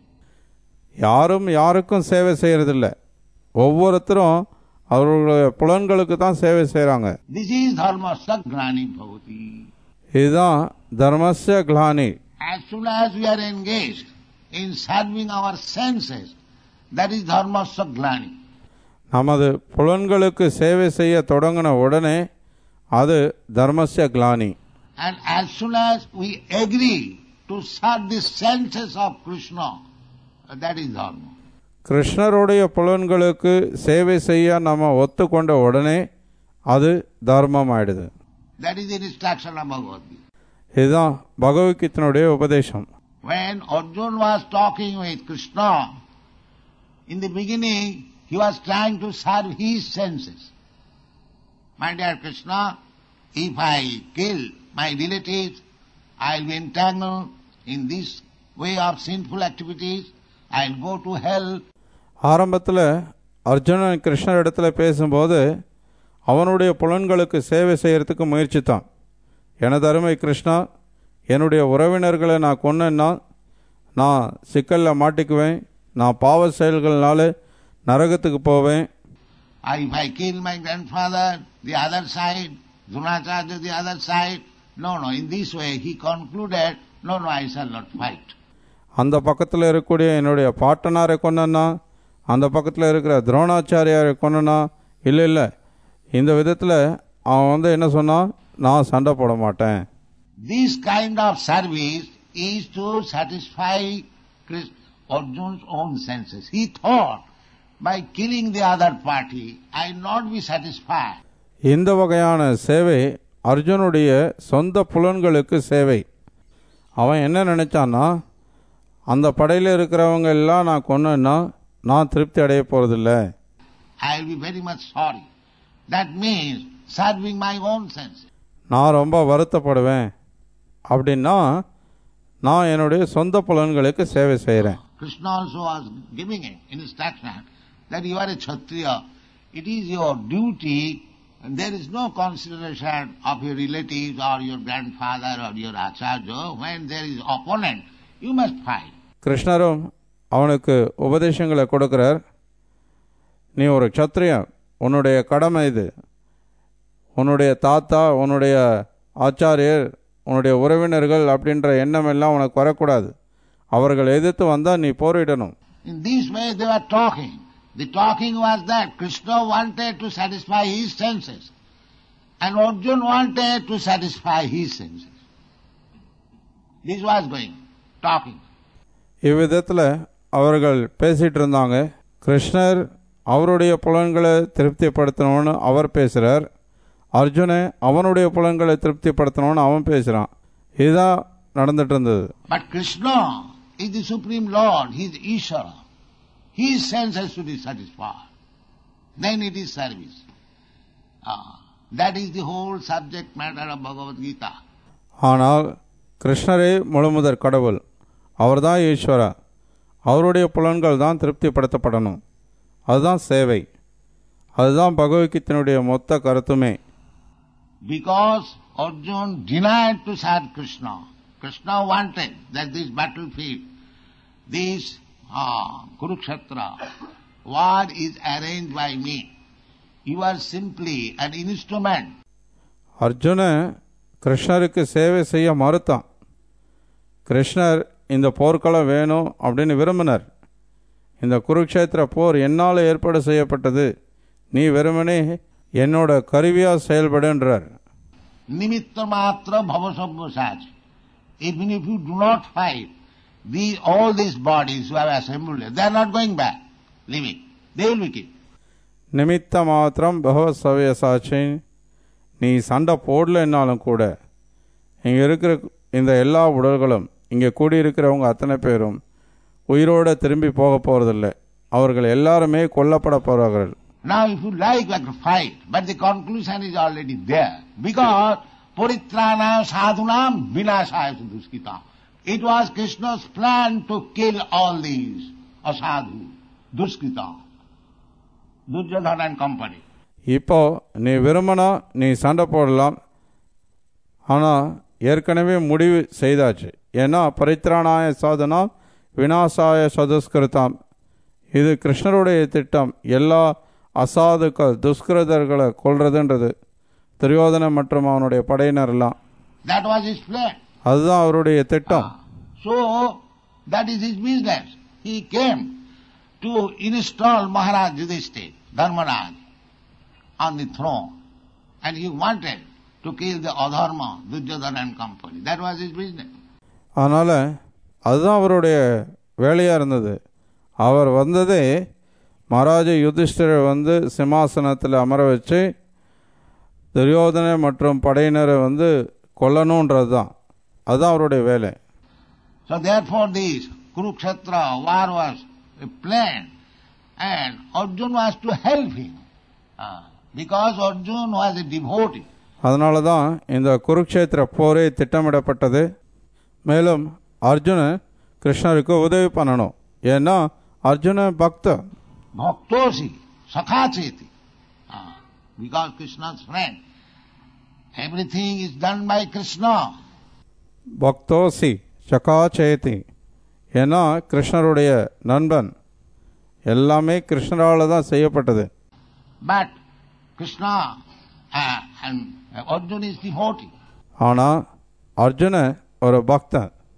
யாரும் யாருக்கும் சேவை செய்கிறதில்ல ஒவ்வொருத்தரும் அவர்களுடைய புலன்களுக்கு தான் சேவை செய்கிறாங்க This is dharma sagrani bhavati. இதுதான் தர்மஸ்ய கிளானி As soon as we are engaged in serving our senses, that is dharma sagrani. நமது புலன்களுக்கு சேவை செய்ய தொடங்கின உடனே அது தர்மஸ்ய கிளானி And as soon as we agree to serve the senses of Krishna, that is dharma. கிருஷ்ணருடைய புலன்களுக்கு சேவை செய்ய நம்ம ஒத்துக்கொண்ட உடனே அது தர்மம் ஆயிடுது That is the instruction of Bhagavad Gita. இதுதான் பகவத்கீதனுடைய உபதேசம் When Arjun was talking with Krishna, in the beginning he was trying to serve his senses. My dear Krishna, if I kill my relatives, I'll be entangled in this way of sinful activities, I'll go to hell. ஆரம்பத்தில் அர்ஜுனன் கிருஷ்ணர் இடத்துல பேசும்போது அவனுடைய புலன்களுக்கு சேவை செய்யறதுக்கு முயற்சித்தான் எனது அருமை கிருஷ்ணா என்னுடைய உறவினர்களை நான் கொன்னேன்னா நான் சிக்கலில் மாட்டிக்குவேன் நான் பாவ செயல்கள்னால நரகத்துக்கு போவேன் If I kill my grandfather, the other side, Dronacharya the other side, no, no, in this way he concluded No, no, I shall not fight. அந்த பக்கத்தில் இருக்கக்கூடிய என்னுடைய பாட்டனாரை கொன்னனா அந்த பக்கத்தில் இருக்கிற துரோணாச்சாரியாரை கொன்னனா இல்லை இல்லை இந்த விதத்தில் அவன் வந்து என்ன சொன்னான் நான் சண்டை போட மாட்டேன் This kind of service is to satisfy Kris- Arjuna's own senses. He thought, by killing the other party, I will not be satisfied. இந்த வகையான சேவை அர்ஜுனுடைய சொந்த புலன்களுக்கு சேவை அவன் என்ன நினைச்சான்னா அந்த படையில் இருக்கிறவங்க எல்லாம் நான் கொன்னேன்னா நான் திருப்தி அடைய போகிறதில்ல I will be very much sorry. That means serving my own senses. நான் ரொம்ப வருத்தப்படுவேன் அப்படின்னா நான் என்னுடைய சொந்த புலன்களுக்கு சேவை செய்கிறேன் Krishna also was giving an instruction that you are a Kshatriya. It is your duty, and there is no consideration of your relatives or your grandfather or your acharya. When there is opponent, you must fight. கிருஷ்ணரும் அவனுக்கு உபதேசங்களை கொடுக்கிறார் நீ ஒரு க்ஷத்ரியன் உன்னுடைய கடமை இது உன்னுடைய தாத்தா உன்னுடைய ஆச்சாரியர் உன்னுடைய உறவினர்கள் அப்படின்ற எண்ணம் எல்லாம் உனக்கு வரக்கூடாது அவர்கள் எதிர்த்து வந்தால் நீ போரிடணும் In this way they were talking. The talking was that Krishna wanted to satisfy his senses, and Arjuna wanted to satisfy his senses. This was going, talking. இவ்விதத்தில் அவர்கள் பேசிட்டு இருந்தாங்க கிருஷ்ணர் அவருடைய புலன்களை திருப்திப்படுத்தணும்னு அவர் பேசுகிறார் அர்ஜுனை அவனுடைய புலன்களை திருப்திப்படுத்தணும்னு அவன் பேசுகிறான் இதுதான் நடந்துட்டு இருந்தது But Krishna is the Supreme Lord, He is Ishvara. His senses should be satisfied. Then it is service. Ah, that is the whole subject matter of Bhagavad Gita. ஆனால் கிருஷ்ணரே முழுமுதற் கடவுள் அவர்தான் ஈஸ்வரா அவருடைய புலன்கள் தான் திருப்திப்படுத்தப்படணும் அதுதான் சேவை அதுதான் பகவத்கீதையினுடைய மொத்த கருத்துமே Because Arjuna denied to serve Krishna. Krishna wanted that this battlefield, this ah, Kurukshetra, war is arranged by me. You are simply an instrument. Arjuna கிருஷ்ணருக்கு சேவை செய்ய மறுத்தான் கிருஷ்ணர் இந்த போர்க்களம் வேணும் அப்படின்னு விரும்பினார் இந்த குருக்ஷேத்திர போர் என்னால் ஏற்பாடு செய்யப்பட்டது நீ வெறுமனே என்னோட கருவியாக செயல்படுன்றார் Nimitta matra bhavasabhasaj. Even if you do not fight, these, all these bodies who have assembled here, they are not going back, living. They will be killed. நிமித்த மாத்திரம் பகவத் சவ்யசாட்சி நீ சண்டை போடலைன்னாலும் கூட இங்கே இருக்கிற இந்த எல்லா உடல்களும் இங்கே கூடியிருக்கிறவங்க அத்தனை பேரும் உயிரோட திரும்பி போக போகிறதில்ல அவர்கள் எல்லாருமே கொல்லப்பட போகிறார்கள் Now if you like, I can fight, but the conclusion is already there. Because paritrana sadhunam vinashaya duskita. It was Krishna's plan to kill all these asadhu, duskita, Duryodhana and company. இப்போ நீ விரும்பினா நீ சண்டை போடலாம் ஆனால் ஏற்கனவே முடிவு செய்தாச்சு ஏன்னா பரித்ராணாய சாதனா வினாசாய சதுஸ்கிருதாம் இது கிருஷ்ணருடைய திட்டம் எல்லா அசாதுக்கள் துஷ்கிருதர்களை கொல்றதுன்றது துரியோதன மற்றும் அவனுடைய படையினர்லாம் That was his plan. அதுதான் அவருடைய திட்டம் So, that is his business. He came to install Maharaj Yudhishthir, Dharmaraj, on the throne. And he wanted to kill the Adharma, Duryodhana and company. That was his business. அதனால் அதுதான் அவருடைய வேலையாக இருந்தது அவர் வந்ததே மகாராஜ யுதிஷ்டிரர் வந்து சிம்மாசனத்தில் அமர வச்சு துரியோதனை மற்றும் படையினரை வந்து கொல்லணுன்றது தான் அதுதான் அவருடைய வேலை So therefore this Kurukshetra war was a plan and Arjuna was to help him. Ah, because Arjuna was a devotee. அதனால தான் இந்த குருக்ஷேத்திர போரே திட்டமிடப்பட்டது மேலும் அர்ஜுனன் கிருஷ்ணருக்கு உதவி பண்ணணும் ஏன்னா அர்ஜுன பக்த Bhaktosi, Sakhacheti. Ah, because Krishna's friend. Everything is done by Krishna. பக்தோசி சகாச்சேதி ஏன்னா கிருஷ்ணருடைய நண்பன் எல்லாமே கிருஷ்ணரால் தான் செய்யப்பட்டது But Krishna uh, and Arjuna is devotee. ஆனால் அர்ஜுன ஒரு பக்தன்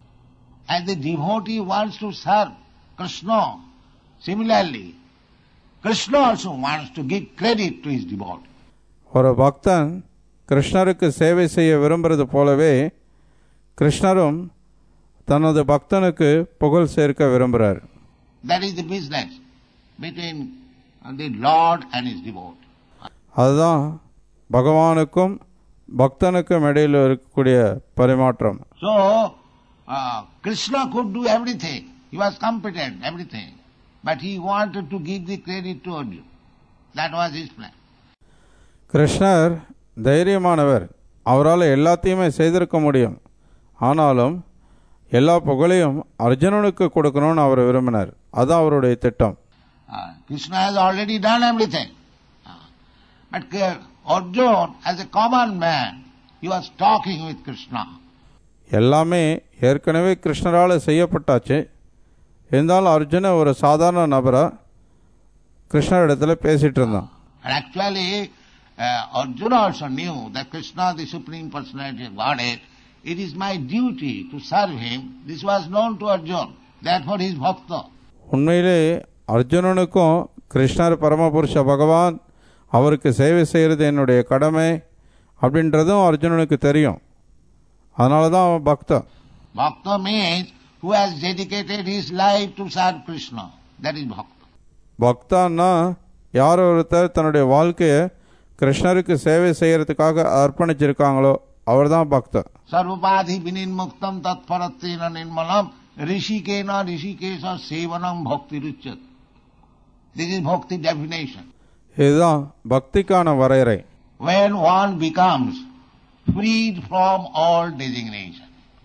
and the devotee wants to serve Krishna, similarly, Krishna also wants to give credit to his devotee. ஒரு பக்தன் கிருஷ்ணருக்கு சேவை செய்ய விரும்புறது போலவே கிருஷ்ணரும் தனது பக்தனுக்கு புகழ் சேர்க்க விரும்புகிறார் That is the business between the Lord and his devotee. அதுதான் பகவானுக்கும் பக்தனுக்கும் இடையில் இருக்கக்கூடிய பரிமாற்றம் So, uh, Krishna could do everything. He was competent, everything. But he wanted to give the credit to Arjuna. That was his plan. கிருஷ்ணர் தைரியமானவர் அவரால் எல்லாத்தையுமே செய்திருக்க முடியும் ஆனாலும் எல்லா புகழையும் அர்ஜுனனுக்கு கொடுக்கணும்னு அவர் விரும்பினார் அதுதான் அவருடைய திட்டம் Uh, Krishna has already done everything. Uh, but uh, Arjuna, as a common man, he was talking with Krishna. எல்லாமே ஏற்கனவே கிருஷ்ணரால் செய்யப்பட்டாச்சு இருந்தாலும் அர்ஜுன ஒரு சாதாரண நபராக கிருஷ்ணரிடத்தில் பேசிட்டு இருந்தான் And actually, uh, Arjuna also knew that Krishna, the Supreme Personality of Godhead, it is my duty to serve him. This was known to Arjuna. Therefore, he is bhakta. உண்மையிலே அர்ஜுனனுக்கும் கிருஷ்ணர் பரமபுருஷ பகவான் அவருக்கு சேவை செய்கிறது என்னுடைய கடமை அப்படின்றதும் அர்ஜுனனுக்கு தெரியும் அதனால தான் அவன் பக்தன் Bhakta means who has dedicated his life to serve Krishna. That is bhakta. பக்தான்னா யார் ஒருத்தர் தன்னுடைய வாழ்க்கையை கிருஷ்ணருக்கு சேவை செய்யறதுக்காக அர்ப்பணிச்சிருக்காங்களோ அவர்தான் பக்தர் Sarvapadhi vinimuktam tatparatrena nirmalam rishikena rishikesa sevanam bhakti ruchat. This is bhakti definition. இதுதான் பக்திக்கான வரையறை When one becomes freed from all designation.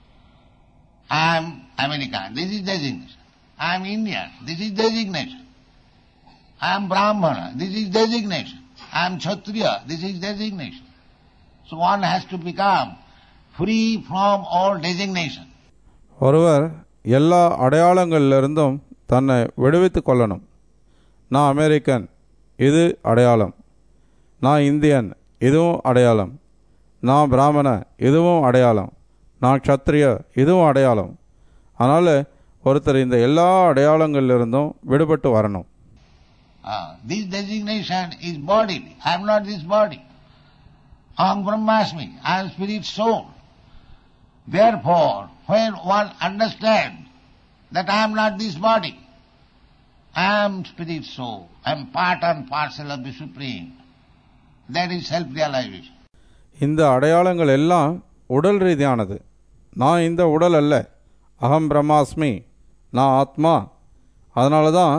I am American, this is designation. I am Indian, this is designation. I am Brahmana, this is designation. I am Kshatriya, this is designation. So one has to become free from all designation. ஒருவர் எல்லா அடையாளங்களிலிருந்தும் தன்னை விடுவித்துக் கொள்ளணும் நான் American இது அடையாளம் நான் Indian இதுவும் அடையாளம் நான் பிராமண இதுவும் அடையாளம் நான் க்ஷத்ரிய இதுவும் அடையாளம் அதனால் ஒருத்தர் இந்த எல்லா அடையாளங்களிலிருந்தும் விடுபட்டு வரணும் Ah, this designation is bodily. I am not this body. Aham Brahmasmi. I am spirit soul. Therefore, when one understands that I am not this body, I am spirit soul. I am part and parcel of the Supreme. That is self-realization. இந்த அடையாளங்கள் எல்லாம் உடல் ரீதியானது நான் இந்த உடல் அல்ல அகம் பிரம்மாஸ்மி நான் ஆத்மா அதனால தான்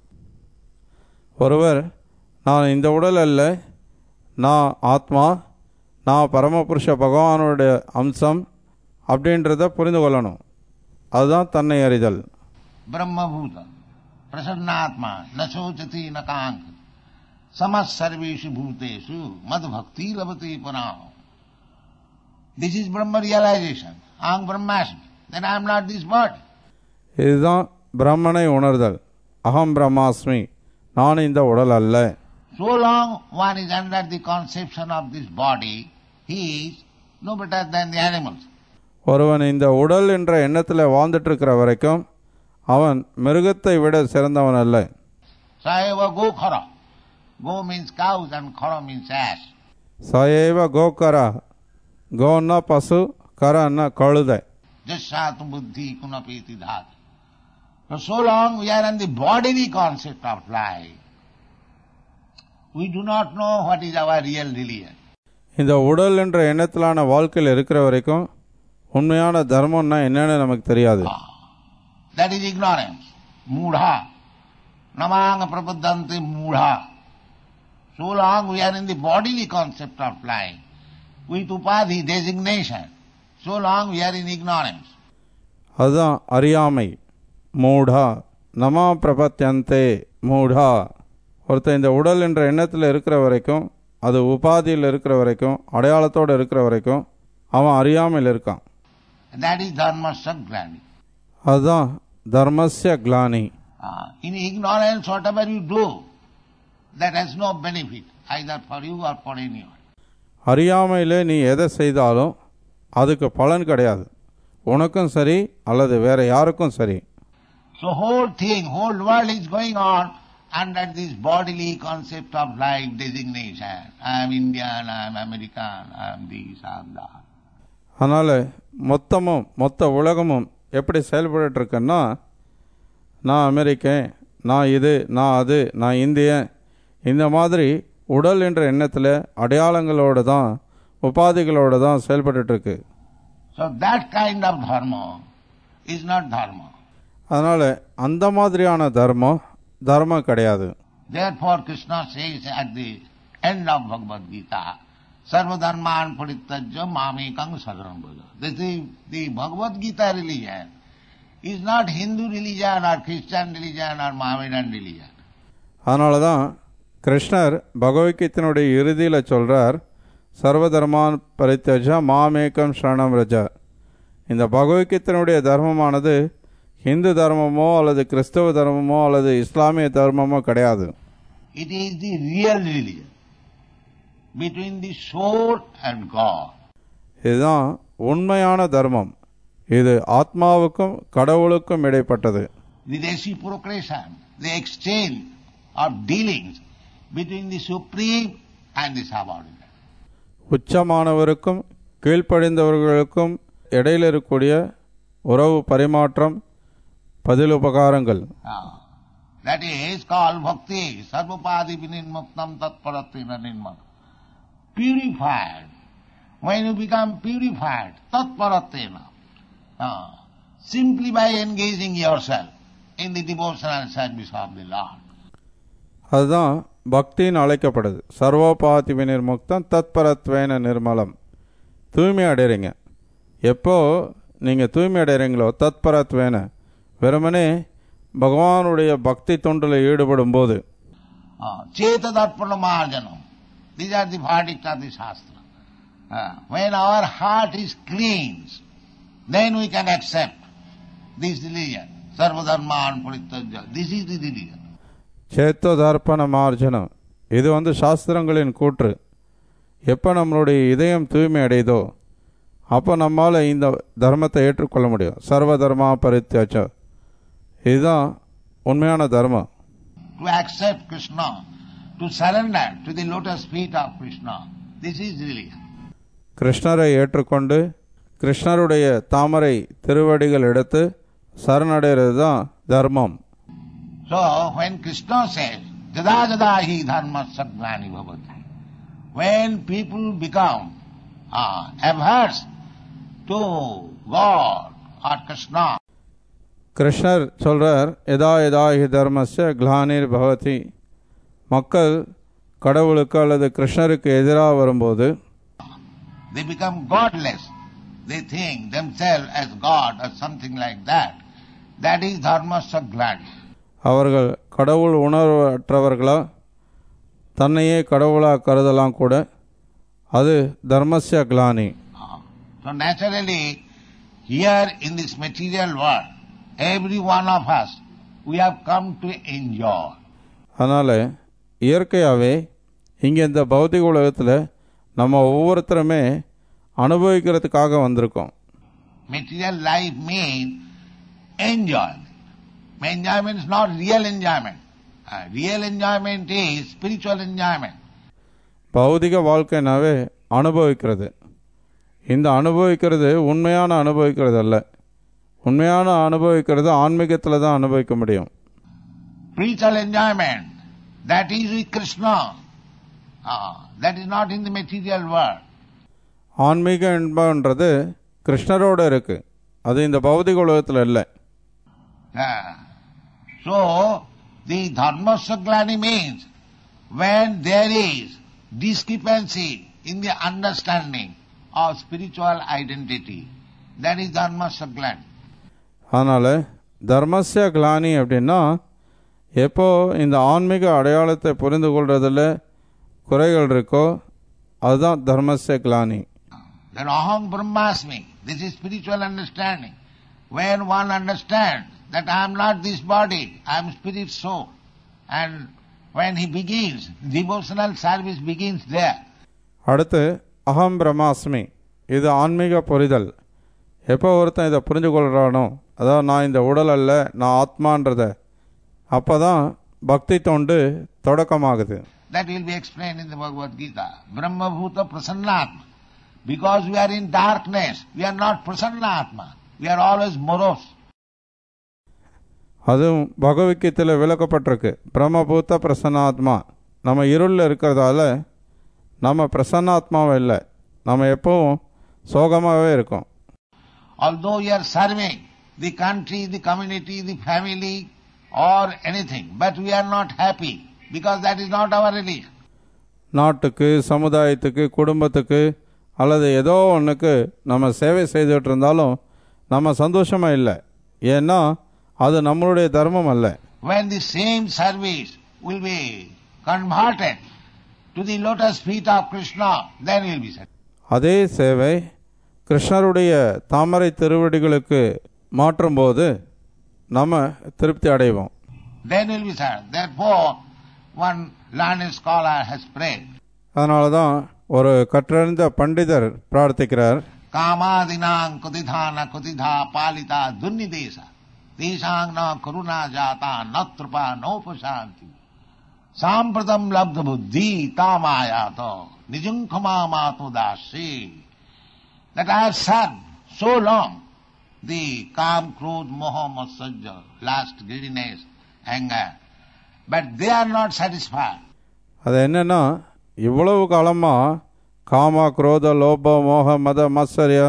ஒருவர் நான் இந்த உடல் அல்ல நான் ஆத்மா நான் பரமபுருஷ பகவானுடைய அம்சம் அப்படின்றத புரிந்து கொள்ளணும் அதுதான் தன்னை அறிதல் Brahmabhuta. Prasannatma. Na sochati na kankati. Samas sarveshu bhuteshu. Mad bhakti lavati panam. This is Brahma realization. Aham Brahmasmi. Then I am not this body. இதுதான் பிரம்மனை உணர்தல் அகம் பிரம்மாஸ்மி நான் இந்த உடல் அல்ல So long one is under the conception of this body, he is no better than the animals. ஒருவன் இந்த உடல் என்ற எண்ணத்தில் வாழ்ந்துட்டு இருக்கிற வரைக்கும் அவன் மிருகத்தை விட சிறந்தவன் அல்ல Sayeva go khara. Go means cows and khara means ass. சயேவ கோகரா கோன்னா பசு கரன்னா கழுதை Jasyatum buddhi kunapeti dhat. So, so long we are in the bodily concept of life, we do not know what is our real religion. இந்த உடல் என்ற எண்ணத்திலான வாழ்க்கையில் இருக்கிற வரைக்கும் உண்மையான தர்மம்னா என்னன்னு நமக்கு தெரியாது That is ignorance. Mudha. Namanga prapadante mudha. So long we are in the bodily concept of life, with upadhi, designation. So long we are in ignorance. அதுதான் அறியாமை மூடா நமா பிரபத்தியந்தே மூடா ஒருத்தன் இந்த உடல் என்ற எண்ணத்தில் இருக்கிற வரைக்கும் அது உபாதியில் இருக்கிற வரைக்கும் அடையாளத்தோடு இருக்கிற வரைக்கும் அவன் அறியாமையில் இருக்கான் And that is dharma saglani. அதுதான் தர்மஸ்ய கிளானி Uh, in ignorance, whatever you do, that has no benefit, either for you or for anyone. அறியாமையில் நீ எதை செய்தாலும் அதுக்கு பலன் கிடையாது உனக்கும் சரி அல்லது வேற யாருக்கும் சரி So whole thing, whole world is going on under this bodily concept of life designation. I am Indian, I am American, I am this, I am that. அதனால் மொத்தமும் மொத்த உலகமும் எப்படி செயல்பட்டு இருக்குன்னா நான் அமெரிக்கன் நான் இது நான் அது நான் இந்தியன் இந்த மாதிரி உடல் என்ற எண்ணத்தில் அடையாளங்களோடு தான் உபாதிகளோடு தான் செயல்பட்டுட்டு இருக்கு So that kind of dharma is not dharma. அதனால் அந்த மாதிரியான தர்மம் தர்மம் கிடையாது Therefore Krishna says at the end of Bhagavad Gita, Sarvadharman parityajya mamekang saranam braja. This is the Bhagavad Gita religion is not Hindu religion or Christian religion or Mohammedan religion. அதனால தான் கிருஷ்ணர் பகவத்கீதையினுடைய இறுதியில் சொல்கிறார் சர்வதர்மான் பரித்தஜா மாமேக்கம் சரணம் ரஜா இந்த பகவத்கீதையினுடைய தர்மமானது ஹிந்து தர்மமோ அல்லது கிறிஸ்தவ தர்மமோ அல்லது இஸ்லாமிய தர்மமோ கிடையாது It is the real religion between the soul and God. இதுதான் உண்மையான தர்மம் இது ஆத்மாவுக்கும் கடவுளுக்கும் இடைப்பட்டது The reciprocation, the exchange of dealings between the supreme and the subordinate. உச்சமானவருக்கும் கீழ்ப்படிந்தவர்களுக்கும் இடையில் இருக்கக்கூடிய உறவு பரிமாற்றம் பதிலுபகாரங்கள் Ah, that is called bhakti, sarvapadi vinirmuktam tatparatina nirmam. Purified. When you become purified, tatparatina, ah, simply by engaging yourself in the devotional service of the Lord. அதுதான் பக்தின்னு அழைக்கப்படுது சர்வோபாதி வினிர்முக்தம் தத்பரத்வேன நிர்மலம் தூய்மை அடைகிறீங்க எப்போ நீங்கள் தூய்மை அடைகிறீங்களோ தத்பரத்வேன வெறுமனே பகவானுடைய பக்தி தொண்டில் ஈடுபடும் போது Ah, Chetadarpana marjanam. These are the verdicts of the Shastra. Ah, when our heart is cleansed, then we can accept this religion. Sarvadharman parityajya. This is the religion. சேத்தோதர்ப்பண மார்ஜனம் இது வந்து சாஸ்திரங்களின் கூற்று எப்போ நம்மளுடைய இதயம் தூய்மை அடையுதோ அப்போ நம்மால் இந்த தர்மத்தை ஏற்றுக்கொள்ள முடியும் சர்வ தர்மா பரித்தியாச்சம் இதுதான் உண்மையான தர்மம் To accept Krishna, to surrender to the lotus feet of Krishna. This is religion. கிருஷ்ணரை ஏற்றுக்கொண்டு கிருஷ்ணருடைய தாமரை திருவடிகள் எடுத்து சரணடைகிறது தான் தர்மம் So when Krishna says, Jada jada hi dharma sagnani bhavati, when people become uh, averse to God or Krishna, கிருஷ்ணர் சொல்றார் எதா எதா ஹி தர்மஸ்ய கிளானிர் பவதி மக்கள் கடவுளுக்கு அல்லது கிருஷ்ணருக்கு எதிராக வரும்போது they become godless. They think themselves as God or something like that. That is dharma saglani. அவர்கள் கடவுள் உணர்வற்றவர்களா தன்னையே கடவுளாக கருதலாம் கூட அது தர்மஸ்ய கிளானி Uh, So naturally, here in this material world, every one of us, we have come to enjoy. அதனால் இயற்கையாகவே இங்கே இந்த பௌதிக உலகத்தில் நம்ம ஒவ்வொருத்தருமே அனுபவிக்கிறதுக்காக வந்திருக்கோம் Material life means enjoyment. Enjoyment is not real enjoyment. Uh, real enjoyment is spiritual enjoyment. பௌதிக வாழ்க்கைனாவே அனுபவிக்கிறது இந்த அனுபவிக்கிறது உண்மையான அனுபவிக்கிறது அல்ல உண்மையான அனுபவிக்கிறது ஆன்மீகத்தில் தான் அனுபவிக்க முடியும் Spiritual enjoyment, that is with Krishna. Uh, that is not in the material world. ஆன்மீக இன்பம்ன்றது கிருஷ்ணரோட இருக்கு அது இந்த பௌதிக உலகத்தில் இல்லை Ah. So, the dharma saglani means when there is discrepancy in the understanding of spiritual identity, that is dharma saglani. அதனால் தர்மஸ்ய கிளானி அப்படின்னா எப்போ இந்த ஆன்மீக அடையாளத்தை புரிந்து கொள்றதுல குறைகள் இருக்கோ அதுதான் தர்மஸ்ய கிளானி Then aham brahmasmi, this is spiritual understanding. When one understands that I am not this body, I am spirit soul. And when he begins, devotional service begins there. அடுத்து அகம் பிரம்மாஸ்மி இது ஆன்மீக புரிதல் எப்போ ஒருத்தன் இதை புரிஞ்சு கொள்கிறானோ அதாவது நான் இந்த உடல் அல்ல நான் ஆத்மான்றத அப்போ தான் பக்தி தொண்டு தொடக்கமாகுது That will be explained in the Bhagavad Gita. Brahma Bhuta Prasannatma. Because we are in darkness, we are not Prasannatma. We are always morose. அதுவும் பகவத்கீதையில் விளக்கப்பட்டிருக்கு பிரம்மபூத்த பிரசன்னாத்மா நம்ம இருளில் இருக்கிறதால நம்ம பிரசன்னாத்மாவும் இல்லை நம்ம எப்பவும் சோகமாகவே இருக்கோம் Although we are serving the country, the community, the family, or anything, but we are not happy because that is not our religion. நாட்டுக்கு சமுதாயத்துக்கு குடும்பத்துக்கு அல்லது ஏதோ ஒன்றுக்கு நம்ம சேவை செய்துட்டு இருந்தாலும் நம்ம சந்தோஷமாக இல்லை ஏன்னா அது நம்மளுடைய தர்மம் அல்ல When the same service will be converted to the lotus feet of Krishna, then we will be satisfied. அதே சேவை கிருஷ்ணருடைய தாமரை திருவடிகளுக்கு மாற்றும்போது நம்ம திருப்தி அடைவோம் Then we will be satisfied. Therefore, one learned scholar has prayed. அதனால தான் ஒரு கற்றறிந்த பண்டிதர் பிரார்த்திக்கிறார் कामादिनां कुतिधा न कुतिधा पालिता दुर्निदेशा तेषां न करुणा जाता न कृपा नोपशांति सांप्रतम लब्ध बुद्धि तामायात निजुंखमा मातुदासी that I have served so long the calm, crude, moha, matsajja, lust, greediness, anger, but they are not satisfied. அது என்னன்னா இவ்வளவு காலமாக காம குரோத லோப மோக மத மத்சரிய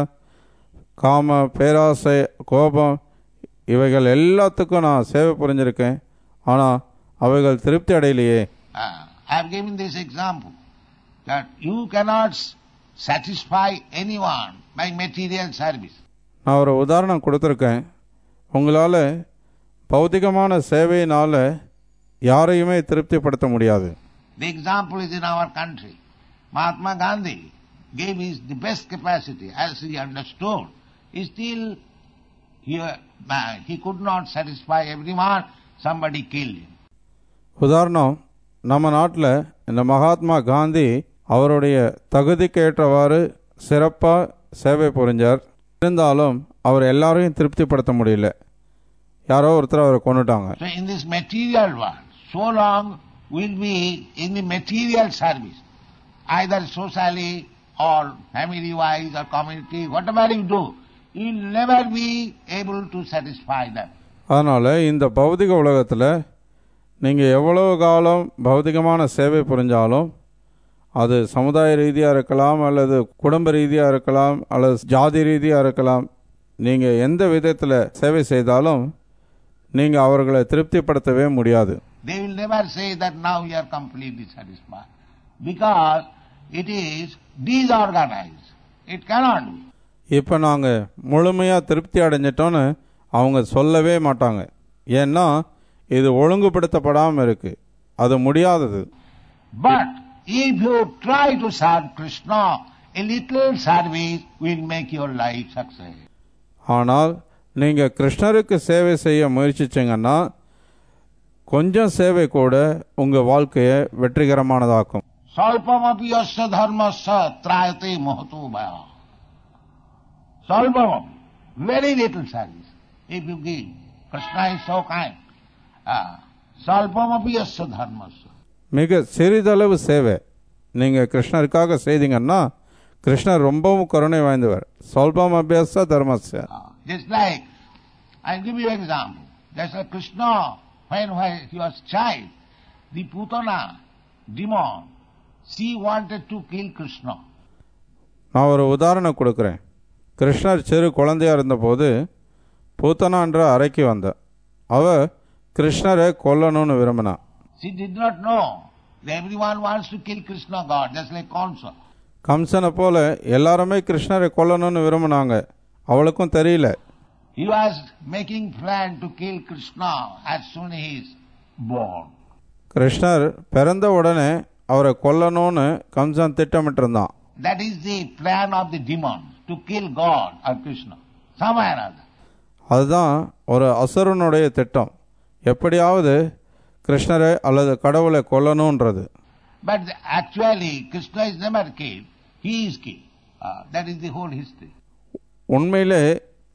காம பேராசை கோபம் இவைகள் எல்லாத்துக்கும் நான் சேவை புரிஞ்சிருக்கேன் ஆனால் அவைகள் திருப்தி அடையலையே Uh, I have given this example that you cannot s- satisfy anyone by material service. நான் ஒரு உதாரணம் கொடுத்துருக்கேன் உங்களால் பௌதிகமான சேவையினால் யாரையுமே திருப்திப்படுத்த முடியாது The example is in our country. Mahatma Gandhi gave his the best capacity as he understood. He still he, uh, he could not satisfy everyone. Somebody killed him. உதாரணம் நம்ம நாட்டில் இந்த மகாத்மா காந்தி அவருடைய தகுதிக்கு ஏற்றவாறு சிறப்பாக சேவை புரிஞ்சார் இருந்தாலும் அவர் எல்லாரையும் திருப்திப்படுத்த முடியல யாரோ ஒருத்தர் அவரை கொண்டுட்டாங்க So in this material world, so long we'll be in the material service, either socially or family wise or community, whatever you do, you'll never be able to satisfy them. அதனால் இந்த பௌதிக உலகத்தில் நீங்கள் எவ்வளவு காலம் பௌதிகமான சேவை புரிஞ்சாலும் அது சமுதாய ரீதியாக இருக்கலாம் அல்லது குடும்ப ரீதியாக இருக்கலாம் அல்லது ஜாதி ரீதியாக இருக்கலாம் நீங்கள் எந்த விதத்தில் சேவை செய்தாலும் நீங்கள் அவர்களை திருப்திப்படுத்தவே முடியாது They will never say that now you are completely satisfied. Because it is disorganized. It cannot be. இப்போ நாங்கள் முழுமையாக திருப்தி அடைஞ்சிட்டோன்னு அவங்க சொல்லவே மாட்டாங்க ஏன்னா இது ஒழுங்குபடுத்தப்படாமல் இருக்குது அது முடியாதது But if you try to serve Krishna, a little service will make your life success. ஆனால் நீங்கள் கிருஷ்ணருக்கு சேவை செய்ய முயற்சிச்சிங்கன்னா கொஞ்சம் சேவை கூட உங்கள் வாழ்க்கையை வெற்றிகரமானதாக்கும் Salpamapi yasya dharmasya trayate mahato bhaya. Salpamam, very little service. If you give, Krishna is so kind. Ah, Salpamapi yasya dharmasya. மிக சிறிதளவு சேவை நீங்கள் கிருஷ்ணருக்காக செய்தீங்கன்னா கிருஷ்ணர் ரொம்பவும் கருணை வாய்ந்தவர் சொல்பம் அபியாச தர்மஸ்ய Ah, Just like, I'll give you an example. Just like Krishna, when, when he was child, the Putana, demon, she wanted to kill Krishna. நான் ஒரு உதாரணம் கொடுக்குறேன் கிருஷ்ணர் சிறு குழந்தையா இருந்தபோது பூத்தனான்ற அறைக்கு வந்த அவ கிருஷ்ணரை கொல்லணும்னு விரும்பினா She did not know that everyone wants to kill Krishna God, just like Kamsa. கம்சனை போல எல்லாருமே கிருஷ்ணரை கொல்லணும்னு விரும்பினாங்க அவளுக்கும் தெரியல He was making plan to kill Krishna as soon as he is born. கிருஷ்ணர் பிறந்த உடனே அவரை கொல்லணும்னு Kamsan திட்டமிட்டிருந்தான் That is the plan of the demon, to kill God or Krishna, some way or other. அதுதான் ஒரு அசுரனுடைய திட்டம் எப்படியாவது கிருஷ்ணரை அல்லது கடவுளை கொல்லணுன்றது But actually, Krishna is never killed, he is killed. Ah, that is the whole history. உண்மையிலே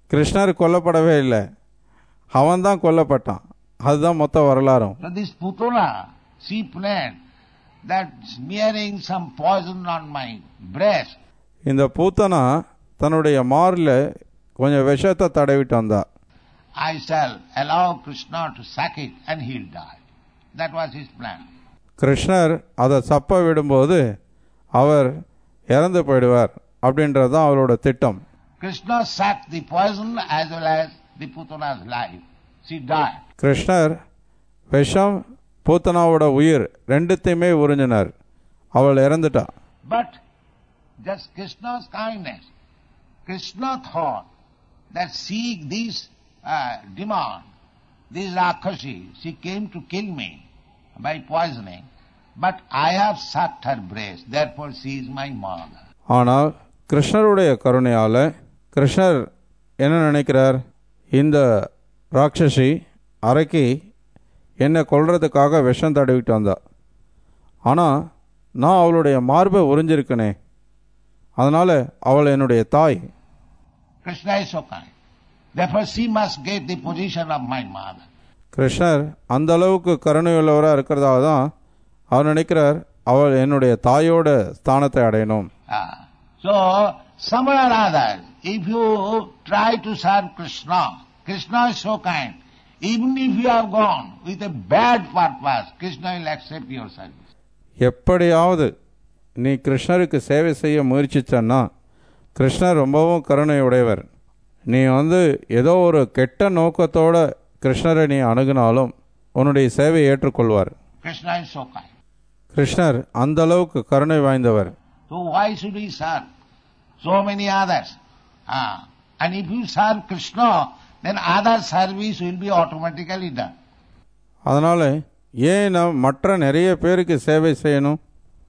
கிருஷ்ணர் கொல்லப்படவே இல்லை அவன்தான் கொல்லப்பட்டான் அதுதான் மொத்த வரலாறும் So this Putana, she planned that smearing some poison on my breast, இந்த பூத்தனா தன்னுடைய மாரில் கொஞ்சம் விஷத்தை தடவிட்டு வந்தா I shall allow Krishna to suck it and he'll die. That was his plan. கிருஷ்ணர் அதை சப்ப விடும்போது அவர் இறந்து போயிடுவார் அப்படின்றது தான் அவரோட திட்டம் Krishna sucked the poison as well as the Putana's life. She died. கிருஷ்ணர் விஷம் பூத்தனாவோட உயிர் ரெண்டுத்தையுமே உறிஞ்சினார் அவள் இறந்துட்டா But just Krishna's kindness. Krishna thought that seeing this uh, demand, this Rakshasi, she came to kill me by poisoning, but I have sucked her breast, therefore she is my mother. ஆனால் கிருஷ்ணருடைய கருணையால் கிருஷ்ணர் என்ன நினைக்கிறார் இந்த ராட்சசி அரைக்கி என்னை கொல்றதுக்காக விஷம் தடவிட்டு வந்தா ஆனால் நான் அவளுடைய மார்பை உறிஞ்சிருக்கனே அதனால் அவள் என்னுடைய தாய் Krishna is so kind. Therefore she must get the position of my mother. கிருஷ்ணர் அந்த அளவுக்கு கருணையுள்ளவராக இருக்கிறதாக தான் அவர் நினைக்கிறார் அவள் என்னுடைய தாயோட ஸ்தானத்தை அடையணும் Ah. so, somewhere or other, if you try to serve Krishna, Krishna is so kind. Even if you have gone with a bad purpose, Krishna will accept your service. எப்படியாவது நீ கிருஷ்ணருக்கு சேவை செய்ய முயற்சிச்சன்னா கிருஷ்ணர் ரொம்பவும் கருணை உடையவர் நீ வந்து ஏதோ ஒரு கெட்ட நோக்கத்தோட கிருஷ்ணரை நீ அணுகினாலும் உன்னுடைய சேவையை ஏற்றுக்கொள்வார் Krishna is so kind. கிருஷ்ணர் அந்த அளவுக்கு கருணை வாய்ந்தவர் So why should we serve so many others? Ah. And if you serve Krishna, then other service will be automatically done. அதனால் ஏன் நாம் மற்ற நிறைய பேருக்கு சேவை செய்யணும்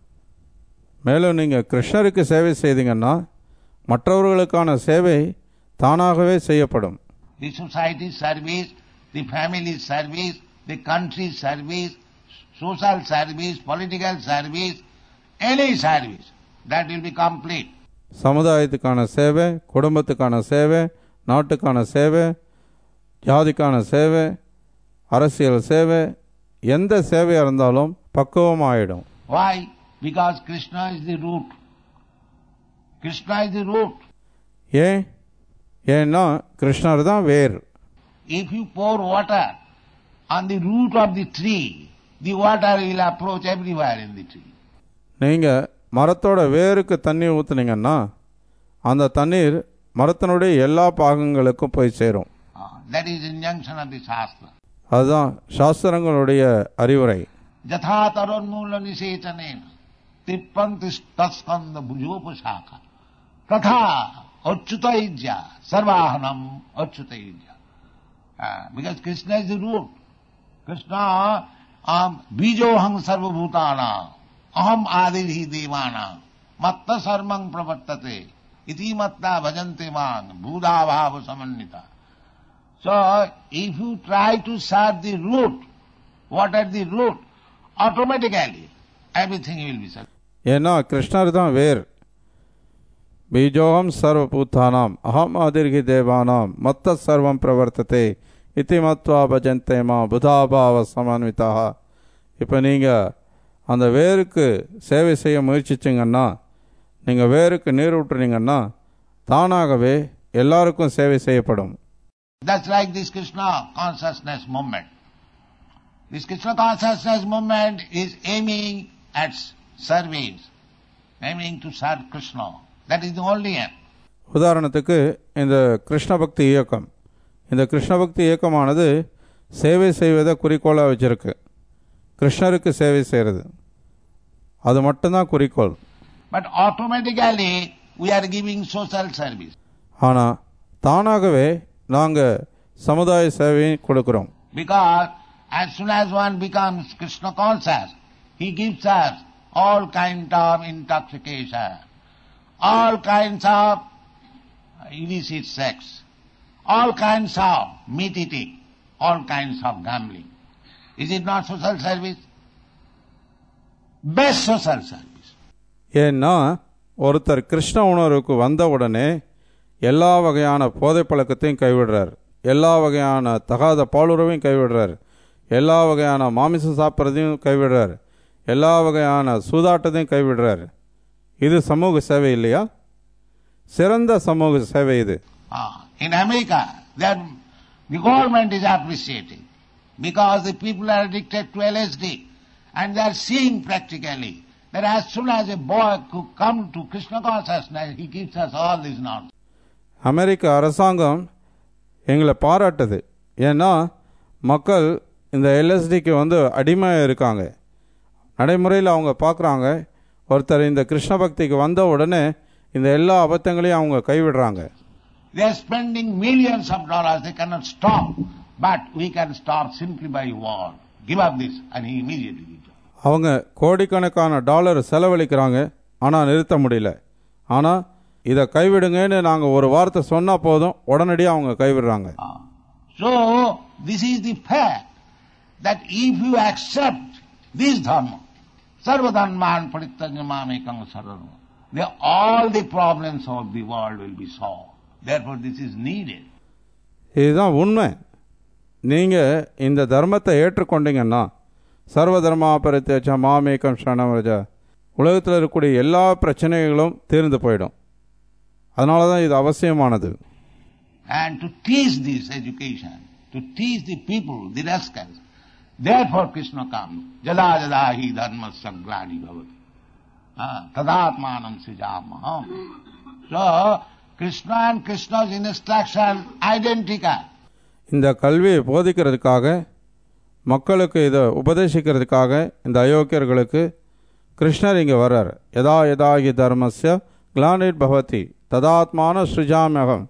மேலும் நீங்கள் கிருஷ்ணருக்கு சேவை செய்தீங்கன்னா மற்றவர்களுக்கான சேவை தானாகவே செய்யப்படும் The society service, the family service, the country service, social service, political service, any service, that will be complete. சமுதாயத்துக்கான சேவை குடும்பத்துக்கான சேவை நாட்டுக்கான சேவை ஜாதிக்கான சேவை அரசியல் சேவை எந்த சேவையாக இருந்தாலும் பக்குவமாயிடும் Why? Because Krishna is the root. Krishna is the root. ஏன் ஏன்னா கிருஷ்ணர் தான் வேர் If you pour water on the root of the tree, the water will approach everywhere in the tree. நீங்கள் மரத்தோட வேருக்கு தண்ணி ஊற்றுனீங்கன்னா அந்த தண்ணீர் மரத்தினுடைய எல்லா பாகங்களுக்கும் போய் சேரும் Ah, that is injunction of the Shastra. அதுதான் சாஸ்திரங்களுடைய அறிவுரை यथा तरोन्मूल निषेचनेन तिप्पन्ति तस्कंद भुजोपशाखा तथा अच्युतैज्या सर्वाहनम अच्युतैज्या because Krishna is the root Krishna um, बीजोहं सर्वभूताना अहम आदि ही देवाना मत्त सर्वं प्रवर्तते इति मत्ता भजन्ते मान भूदा भाव समन्विता So, if you try to serve the root, what are the root? Automatically, everything will be served. ஏன்னா கிருஷ்ணர் தான் வேர் பீஜோகம் சர்வ பூத்தானாம் அகம் அதிர்கி தேவானாம் மத்த சர்வம் பிரவர்த்ததே இத்தி மத்வா பஜந்தேமா புதாபாவ சமன்விதா இப்போ நீங்கள் அந்த வேருக்கு சேவை செய்ய முயற்சிச்சிங்கன்னா நீங்கள் வேருக்கு நீர் விட்டுறீங்கன்னா தானாகவே எல்லாருக்கும் சேவை செய்யப்படும் That's like this Krishna consciousness movement. This Krishna consciousness movement is aiming at service, aiming to serve Krishna. That is the only aim. உதாரணத்துக்கு இந்த கிருஷ்ண பக்தி இயக்கம் இந்த கிருஷ்ண பக்தி இயக்கமானது சேவை செய்வதை குறிக்கோளாக வச்சிருக்கு கிருஷ்ணருக்கு சேவை செய்கிறது அது மட்டும்தான் குறிக்கோள் But automatically, we are giving social service. ஆனால் தானாகவே நாங்கள் சமுதாய சேவையை கொடுக்குறோம் Because as soon as one becomes Krishna conscious, he gives us all kind of intoxication, all kinds of illicit sex, all kinds of meat eating, all kinds of gambling. Is it not social service? Best social service. ஏன்னா ஒருத்தர் கிருஷ்ண உணர்வுக்கு வந்த உடனே எல்லா வகையான போதை பழக்கத்தையும் கைவிடுறார் எல்லா வகையான தகாத பாலுறவையும் கைவிடுறார் எல்லா வகையான மாமிசம் சாப்பிட்றதையும் கைவிடுறார் எல்லா வகையான சூதாட்டத்தையும் கைவிடுறார் இது சமூக சேவை இல்லையா சிறந்த சமூக சேவை இது Ah, in America, that the government is appreciating because the people are addicted to LSD and they are seeing practically that as soon as a boy could come to Krishna consciousness, he gives us all this nonsense. அமெரிக்க அரசாங்கம் எங்களை பாராட்டுது ஏன்னா மக்கள் இந்த எல்எஸ்டிக்கு வந்து அடிமையாக இருக்காங்க நடைமுறையில் அவங்க பார்க்குறாங்க ஒருத்தர் இந்த கிருஷ்ண பக்திக்கு வந்த உடனே இந்த எல்லா அபத்தங்களையும் அவங்க கைவிடுறாங்க They are spending millions of dollars, they cannot stop, but we can stop simply by word. Give up this, and he immediately gives up. அவங்க கோடிக்கணக்கான டாலர் செலவழிக்கிறாங்க ஆனால் நிறுத்த முடியல ஆனால் இதை கைவிடுங்கன்னு நாங்கள் ஒரு வார்த்தை சொன்னால் போதும் உடனடியாக அவங்க கைவிடுறாங்க Ah. So, this is the fact that if you accept this dharma, sarvadharman paritajamamekam sarvam, then all the problems of the world will be solved. Therefore, this is needed. இதுதான் உண்மை நீங்கள் இந்த தர்மத்தை ஏற்றுக்கொண்டீங்கன்னா சர்வ தர்மா பரித்தேச்ச மாமேக்கம் சரணவரஜ உலகத்தில் இருக்கக்கூடிய எல்லா பிரச்சனைகளும் தீர்ந்து போயிடும் அதனால தான் இது அவசியமானது And to teach this education, to teach the people, the rascals, therefore Krishna comes. Jada jada hi dharma saglani bhavati. Ah, Tadatmanam sijamaham. So, Krishna and Krishna's instruction identical. இந்த கல்வியை போதிக்கிறதுக்காக மக்களுக்கு இதை உபதேசிக்கிறதுக்காக இந்த அயோக்கியர்களுக்கு கிருஷ்ணர் இங்கே வர்றார் யதா யதா ஹி தர்மஸ்ய கிளானிட் பவதி ததாத்மான ஸ்ருஜாமியகம்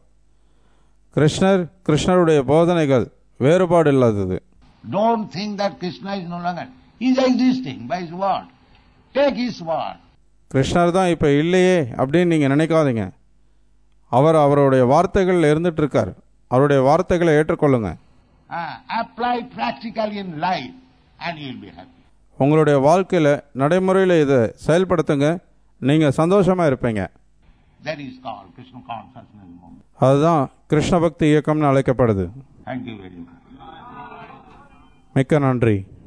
கிருஷ்ணர் கிருஷ்ணருடைய போதனைகள் வேறுபாடு இல்லாதது Don't think that Krishna is no longer. He is existing by his word. Take his word. கிருஷ்ணர் தான் இப்போ இல்லையே அப்படின்னு நீங்கள் நினைக்காதீங்க அவர் அவருடைய வார்த்தைகளில் இருந்துட்டு இருக்கார் அவருடைய வார்த்தைகளை ஏற்றுக்கொள்ளுங்க Ah, apply practically in life and you will be happy. உங்களுடைய வாழ்க்கையில் நடைமுறையில் இதை செயல்படுத்துங்க நீங்கள் சந்தோஷமாக இருப்பீங்க That is called Krishna consciousness movement. அதுதான் கிருஷ்ண பக்தி இயக்கம்னு அழைக்கப்படுது Thank you very much. மிக்க நன்றி